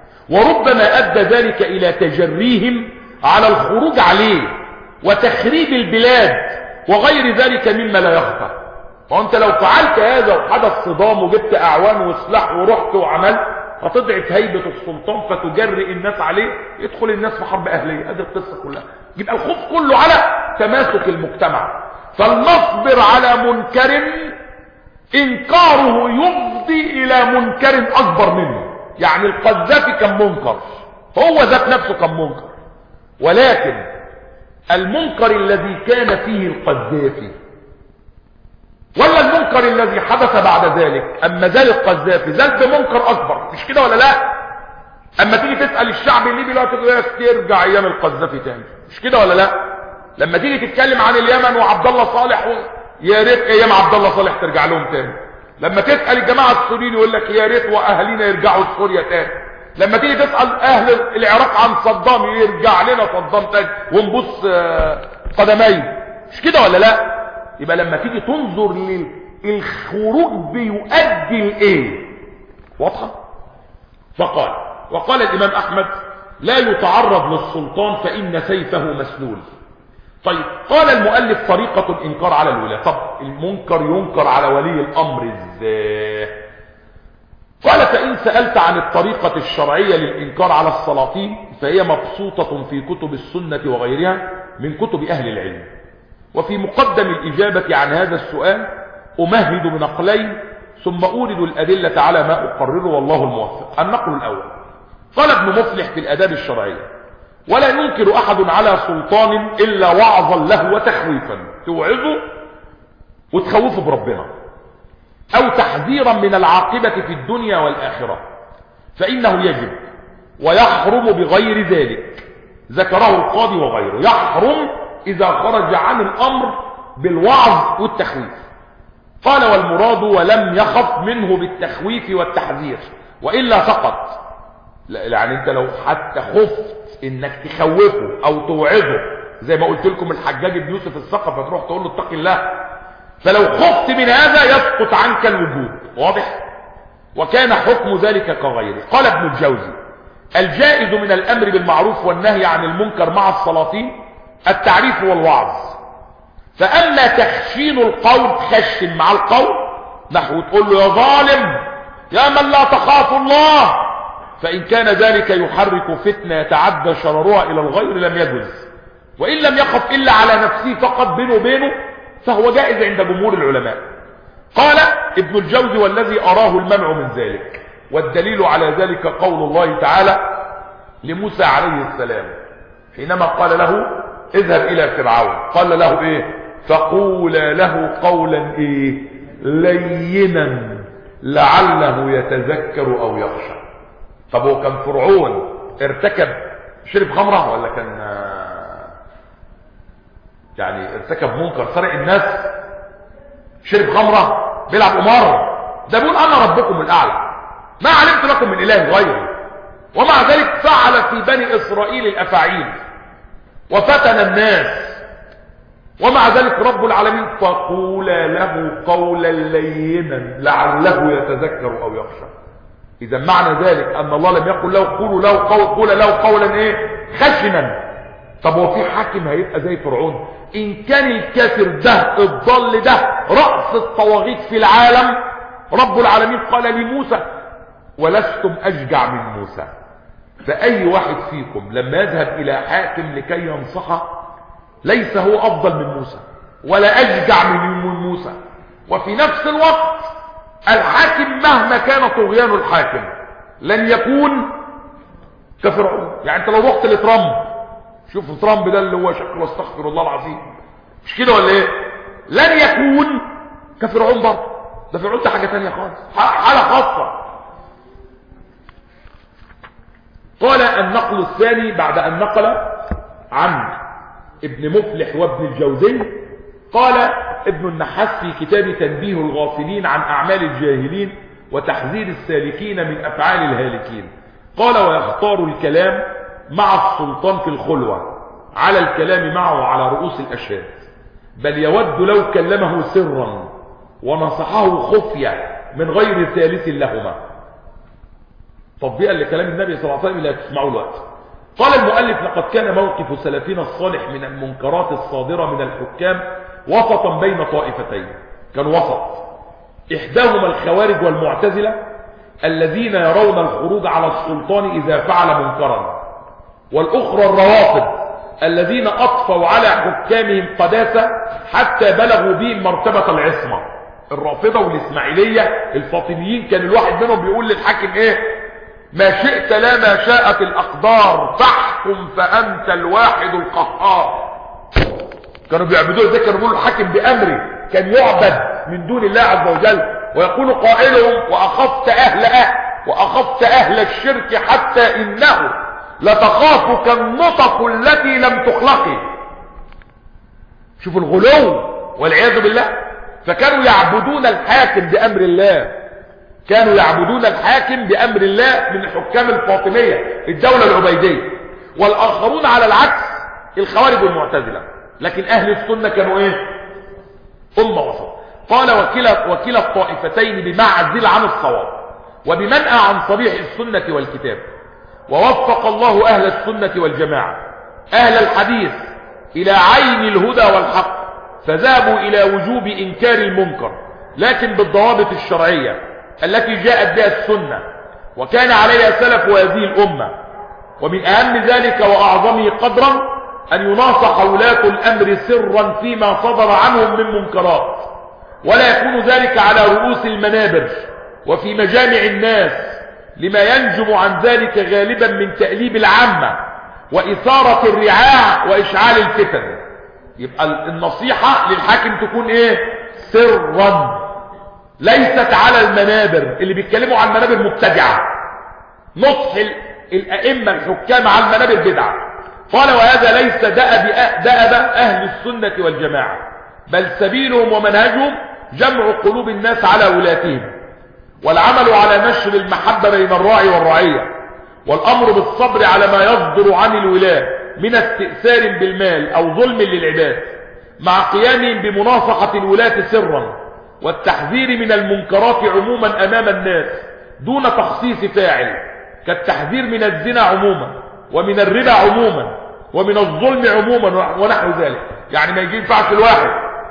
وربما أدى ذلك إلى تجريهم على الخروج عليه وتخريب البلاد وغير ذلك مما لا يخفى وانت لو فعلت هذا وحدث صدام وجبت اعوان وسلاح ورحت وعملت هتضعف هيبة السلطان فتجرئ الناس عليه يدخل الناس في حرب اهلية هذه القصة كلها يبقى الخوف كله على تماسك المجتمع فلنصبر على منكر انكاره يفضي الى منكر اكبر منه يعني القذافي كان منكر هو ذات نفسه كان منكر ولكن المنكر الذي كان فيه القذافي ولا المنكر الذي حدث بعد ذلك اما زال القذافي زال بمنكر اكبر مش كده ولا لا اما تيجي تسال الشعب الليبي لا ترجع ايام القذافي تاني مش كده ولا لا لما تيجي تتكلم عن اليمن وعبد الله صالح و... يا ريت ايام عبد الله صالح ترجع لهم تاني لما تسال الجماعه السوريين يقول لك يا ريت واهالينا يرجعوا لسوريا تاني لما تيجي تسال اهل العراق عن صدام يرجع لنا صدام تاني ونبص قدميه مش كده ولا لا يبقى لما تيجي تنظر للخروج بيؤدي لايه واضحه فقال وقال الامام احمد لا يتعرض للسلطان فان سيفه مسلول طيب قال المؤلف طريقة الإنكار على الولاة طب المنكر ينكر على ولي الأمر ازاي قال فإن سألت عن الطريقة الشرعية للإنكار على السلاطين فهي مبسوطة في كتب السنة وغيرها من كتب أهل العلم وفي مقدم الإجابة عن هذا السؤال أمهد بنقلين ثم أورد الأدلة على ما أقرره والله الموفق النقل الأول قال ابن مفلح في الأداب الشرعية ولا ينكر أحد على سلطان إلا وعظا له وتخويفا توعظه وتخوفه بربنا أو تحذيرا من العاقبة في الدنيا والآخرة فإنه يجب ويحرم بغير ذلك ذكره القاضي وغيره يحرم إذا خرج عن الأمر بالوعظ والتخويف قال والمراد ولم يخف منه بالتخويف والتحذير وإلا سقط يعني انت لو حتى خفت انك تخوفه او توعظه زي ما قلت لكم الحجاج بن يوسف الثقفي تروح تقول له اتق الله فلو خفت من هذا يسقط عنك الوجوب واضح وكان حكم ذلك كغيره قال ابن الجوزي الجائز من الامر بالمعروف والنهي عن المنكر مع السلاطين التعريف والوعظ فاما تخشين القول تخشن مع القول نحو تقول له يا ظالم يا من لا تخاف الله فإن كان ذلك يحرك فتنة يتعدى شررها إلى الغير لم يجوز وإن لم يخف إلا على نفسه فقط بينه وبينه فهو جائز عند جمهور العلماء قال ابن الجوزي والذي أراه المنع من ذلك والدليل على ذلك قول الله تعالى لموسى عليه السلام حينما قال له اذهب إلى فرعون قال له إيه فقولا له قولا إيه لينا لعله يتذكر أو يخشى طب هو كان فرعون ارتكب شرب خمرة ولا كان يعني ارتكب منكر سرق الناس شرب خمرة بيلعب قمار ده بيقول انا ربكم الاعلى ما علمت لكم من اله غيري ومع ذلك فعل في بني اسرائيل الافاعيل وفتن الناس ومع ذلك رب العالمين فقول له قولا لينا لعله يتذكر او يخشى اذا معنى ذلك ان الله لم يقل له قولوا له قول قول له قولا ايه خشنا طب هو في حاكم هيبقى زي فرعون ان كان الكافر ده الضل ده راس الطواغيت في العالم رب العالمين قال لموسى ولستم اشجع من موسى فاي واحد فيكم لما يذهب الى حاكم لكي ينصحه ليس هو افضل من موسى ولا اشجع من موسى وفي نفس الوقت الحاكم مهما كان طغيان الحاكم لن يكون كفرعون يعني انت لو رحت لترامب شوف ترامب ده اللي هو شكله استغفر الله العظيم مش كده ولا ايه لن يكون كفرعون برضه ده فرعون ده حاجه ثانيه خالص حاله خاصه قال النقل الثاني بعد ان نقل عن ابن مفلح وابن الجوزي قال ابن النحاس في كتاب تنبيه الغافلين عن أعمال الجاهلين وتحذير السالكين من أفعال الهالكين قال ويختار الكلام مع السلطان في الخلوة على الكلام معه على رؤوس الأشهاد بل يود لو كلمه سرا ونصحه خفية من غير ثالث لهما تطبيقا لكلام النبي صلى الله عليه وسلم لا تسمعوا الوقت قال المؤلف لقد كان موقف سلفنا الصالح من المنكرات الصادرة من الحكام وسطا بين طائفتين كان وسط إحداهما الخوارج والمعتزلة الذين يرون الخروج على السلطان إذا فعل منكرا والأخرى الروافض الذين أطفوا على حكامهم قداسة حتى بلغوا بهم مرتبة العصمة الرافضة والاسماعيلية الفاطميين كان الواحد منهم بيقول للحاكم ايه ما شئت لا ما شاءت الاقدار فاحكم فانت الواحد القهار كانوا بيعبدوه ازاي كانوا بيقولوا الحاكم بامري كان يعبد من دون الله عز وجل ويقول قائلهم واخفت اهل اهل واخفت اهل الشرك حتى انه لتخافك النطق التي لم تخلقي شوفوا الغلو والعياذ بالله فكانوا يعبدون الحاكم بامر الله كانوا يعبدون الحاكم بامر الله من الحكام الفاطمية الدولة العبيدية والاخرون على العكس الخوارج والمعتزلة لكن اهل السنة كانوا ايه امة وسط قال وكلا وكلا الطائفتين بمعزل عن الصواب وبمنأى عن صريح السنة والكتاب ووفق الله اهل السنة والجماعة اهل الحديث الى عين الهدى والحق فذهبوا الى وجوب انكار المنكر لكن بالضوابط الشرعية التي جاءت بها السنة وكان عليها سلف هذه الامة ومن اهم ذلك واعظمه قدرا ان يناصح ولاة الامر سرا فيما صدر عنهم من منكرات ولا يكون ذلك على رؤوس المنابر وفي مجامع الناس لما ينجم عن ذلك غالبا من تأليب العامة وإثارة الرعاع وإشعال الفتن يبقى النصيحة للحاكم تكون ايه سرا ليست على المنابر اللي بيتكلموا عن منابر مبتدعة نصح الأئمة الحكام على المنابر بدعة قال وهذا ليس دأب, دأب أهل السنة والجماعة بل سبيلهم ومنهجهم جمع قلوب الناس على ولاتهم والعمل على نشر المحبة بين الراعي والرعية والأمر بالصبر على ما يصدر عن الولاة من استئثار بالمال أو ظلم للعباد مع قيامهم بمناصحة الولاة سرا والتحذير من المنكرات عموما أمام الناس دون تخصيص فاعل كالتحذير من الزنا عموما ومن الربا عموما ومن الظلم عموما ونحو ذلك يعني ما يجي ينفعش الواحد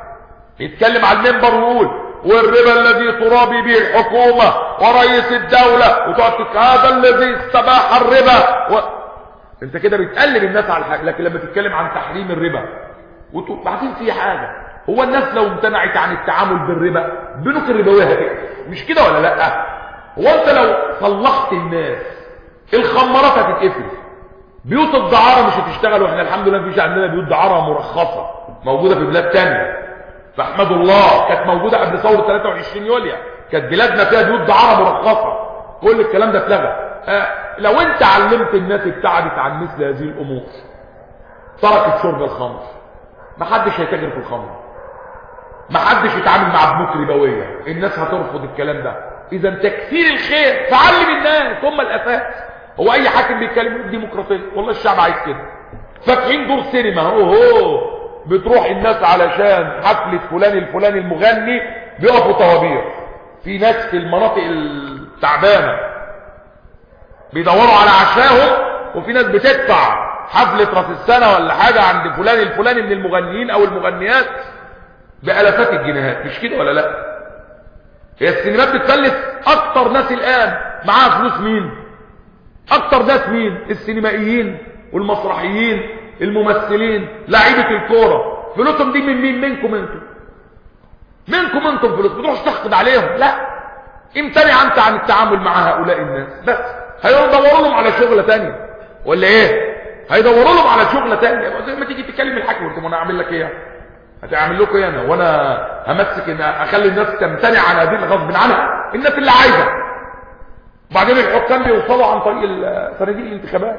يتكلم على المنبر ويقول والربا الذي ترابي به الحكومة ورئيس الدولة وتقعد هذا الذي استباح الربا و... انت كده بتقلب الناس على الحاجة لكن لما تتكلم عن تحريم الربا وبعدين في حاجة هو الناس لو امتنعت عن التعامل بالربا بنوك الربوية هتقف مش كده ولا لا هو انت لو صلحت الناس الخمارات هتتقفل بيوت الدعارة مش هتشتغل واحنا الحمد لله مفيش عندنا بيوت دعارة مرخصة موجودة في بلاد تانية فاحمد الله كانت موجودة قبل ثورة 23 يوليو كانت بلادنا فيها بيوت دعارة مرخصة كل الكلام ده اتلغى آه لو انت علمت الناس ابتعدت عن مثل هذه الامور تركت شرب الخمر محدش هيتاجر في الخمر محدش يتعامل مع بنوك ربوية الناس هترفض الكلام ده اذا تكثير الخير تعلم الناس هم الاساس هو اي حاكم بيتكلم ديمقراطيه والله الشعب عايز كده فاتحين دور سينما هو بتروح الناس علشان حفلة فلان الفلاني المغني بيقفوا طوابير في ناس في المناطق التعبانة بيدوروا على عشاهم وفي ناس بتدفع حفلة راس السنة ولا حاجة عند فلان الفلاني من المغنيين او المغنيات بألافات الجنيهات مش كده ولا لا هي السينمات بتفلس اكتر ناس الان معاها فلوس مين اكتر ناس مين السينمائيين والمسرحيين الممثلين لعيبه الكوره فلوسهم دي من مين منكم انتم منكم انتم فلوس بتروحش تحقد عليهم لا امتنع انت عن التعامل مع هؤلاء الناس بس هيدوروا لهم على شغله تانية ولا ايه هيدوروا لهم على شغله تانية زي ما تيجي تكلم الحاكم قلت انا اعمل لك ايه هتعمل لكم ايه انا وانا همسك ان اخلي الناس تمتنع عن هذه غصب عنها الناس اللي عايزه وبعدين الحكام بيوصلوا عن طريق صناديق الانتخابات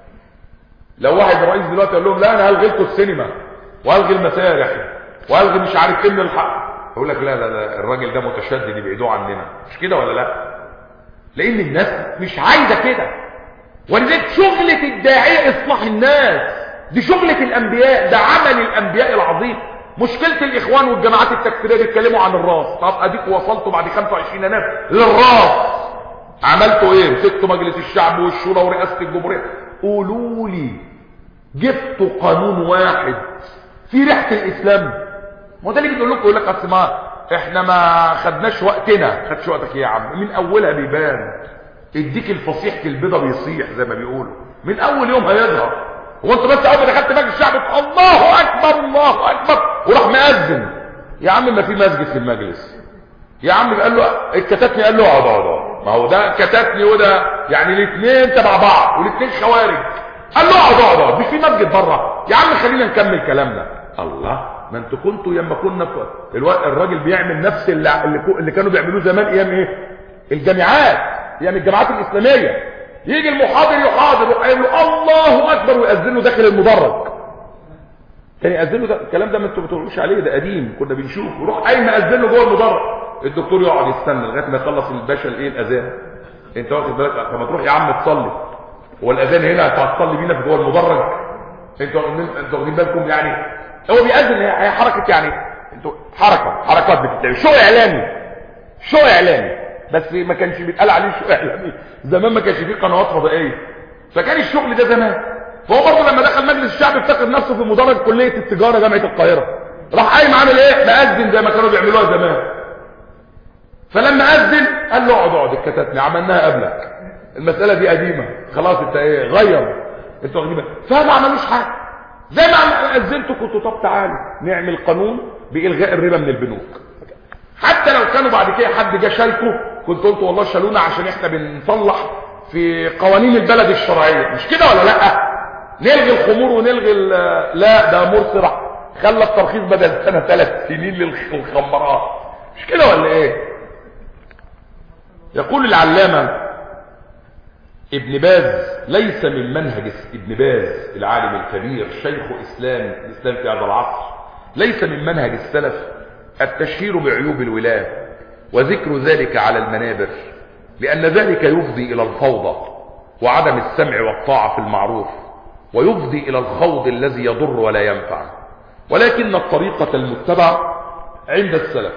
لو واحد رئيس دلوقتي قال لهم لا انا هلغي لكم السينما والغي المسارح والغي مش عارف ايه من الحق يقول لك لا لا لا الراجل ده متشدد يبعدوه عننا مش كده ولا لا لان الناس مش عايزه كده ولذلك شغله الداعيه اصلاح الناس دي شغله الانبياء ده عمل الانبياء العظيم مشكله الاخوان والجماعات التكفيريه بيتكلموا عن الراس طب اديك وصلتوا بعد 25 ناس للراس عملتوا ايه مسكتوا مجلس الشعب والشورى ورئاسه الجمهوريه قولوا لي جبتوا قانون واحد في ريحه الاسلام ما ده اللي بيقول لكم يقول لك اصل ما احنا ما خدناش وقتنا خدش وقتك يا عم من اولها بيبان اديك الفصيح البيضه بيصيح زي ما بيقولوا من اول يوم هيظهر هو انت بس اول ما دخلت مجلس الشعب الله اكبر الله اكبر وراح مأذن يا عم ما في مسجد في المجلس يا عم قال له اتكتتني قال له اقعد اقعد ما هو ده كتتني وده يعني الاثنين تبع بعض والاثنين خوارج قال له اقعد اقعد اقعد مش في مسجد بره يا عم خلينا نكمل كلامنا الله ما انتوا كنتوا ياما كنا في الوقت الراجل بيعمل نفس اللي, اللي كانوا بيعملوه زمان ايام ايه الجامعات ايام الجامعات الاسلاميه يجي المحاضر يحاضر وقايل له الله اكبر ويأذن له داخل المدرج كان يأذن له ده الكلام ده ما انتوا بتقولوش عليه ده قديم كنا بنشوف وروح قايم مأذن له جوه المدرج الدكتور يقعد يستنى لغايه ما يخلص الباشا الايه الاذان انت واخد بالك لما تروح يا عم تصلي هو الاذان هنا انت هتصلي بينا في جوه المدرج انتوا انتوا واخدين بالكم يعني هو بيأذن هي حركه يعني انتوا حركه حركات بتتعمل شو اعلامي شو اعلامي بس ما كانش بيتقال عليه شو اعلامي زمان ما كانش فيه قنوات فضائيه فكان الشغل ده زمان فهو برضه لما دخل مجلس الشعب افتكر نفسه في مدرج كليه التجاره جامعه القاهره راح قايم عامل ايه مأذن زي ما كانوا بيعملوها زمان فلما أذن قال له اقعد اقعد اتكتتني عملناها قبلك المسألة دي قديمة خلاص انت ايه غير انت واخدين فما عملوش حاجة زي ما أذنتوا كنتوا طب تعالوا نعمل قانون بإلغاء الربا من البنوك حتى لو كانوا بعد كده حد جه شالكوا كنت قلت والله شالونا عشان احنا بنصلح في قوانين البلد الشرعية مش كده ولا لا نلغي الخمور ونلغي لا ده مرسرح خلى الترخيص بدل سنة ثلاث سنين للخمرات مش كده ولا ايه يقول العلامة ابن باز ليس من منهج ابن باز العالم الكبير شيخ إسلام الإسلام في هذا العصر ليس من منهج السلف التشهير بعيوب الولاة وذكر ذلك على المنابر لأن ذلك يفضي إلى الفوضى وعدم السمع والطاعة في المعروف ويفضي إلى الخوض الذي يضر ولا ينفع ولكن الطريقة المتبعة عند السلف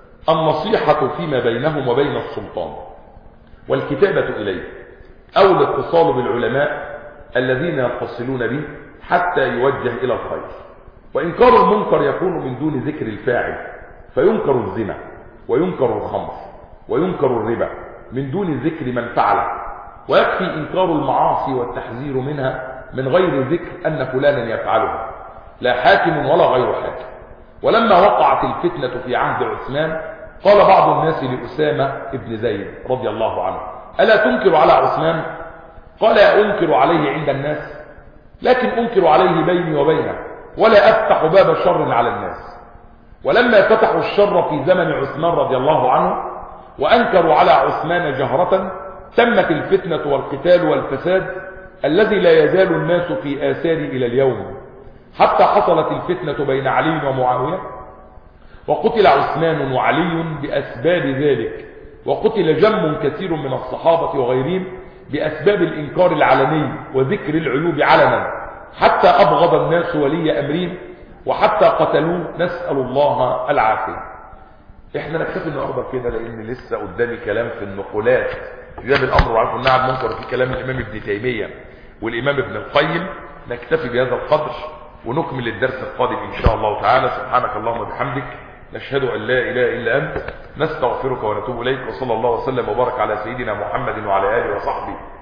النصيحة فيما بينهم وبين السلطان والكتابة إليه أو الاتصال بالعلماء الذين يتصلون به حتى يوجه إلى الخير وإنكار المنكر يكون من دون ذكر الفاعل فينكر الزنا وينكر الخمر وينكر الربا من دون ذكر من فعله ويكفي إنكار المعاصي والتحذير منها من غير ذكر أن فلانا يفعلها لا حاكم ولا غير حاكم ولما وقعت الفتنة في عهد عثمان قال بعض الناس لأسامة ابن زيد رضي الله عنه ألا تنكر على عثمان قال أنكر عليه عند الناس لكن أنكر عليه بيني وبينه ولا أفتح باب شر على الناس ولما فتحوا الشر في زمن عثمان رضي الله عنه وأنكروا على عثمان جهرة تمت الفتنة والقتال والفساد الذي لا يزال الناس في آثار إلى اليوم حتى حصلت الفتنة بين علي ومعاوية وقتل عثمان وعلي بأسباب ذلك وقتل جم كثير من الصحابة وغيرهم بأسباب الإنكار العلني وذكر العيوب علنا حتى أبغض الناس ولي أمرهم وحتى قتلوه نسأل الله العافية احنا نكتفي النهارده كده لان لسه قدامي كلام في النقولات في باب الامر وعرف النعم منكر في كلام الامام ابن تيميه والامام ابن القيم نكتفي بهذا القدر ونكمل الدرس القادم ان شاء الله تعالى سبحانك اللهم وبحمدك نشهد ان لا اله الا انت نستغفرك ونتوب اليك وصلى الله وسلم وبارك على سيدنا محمد وعلى اله وصحبه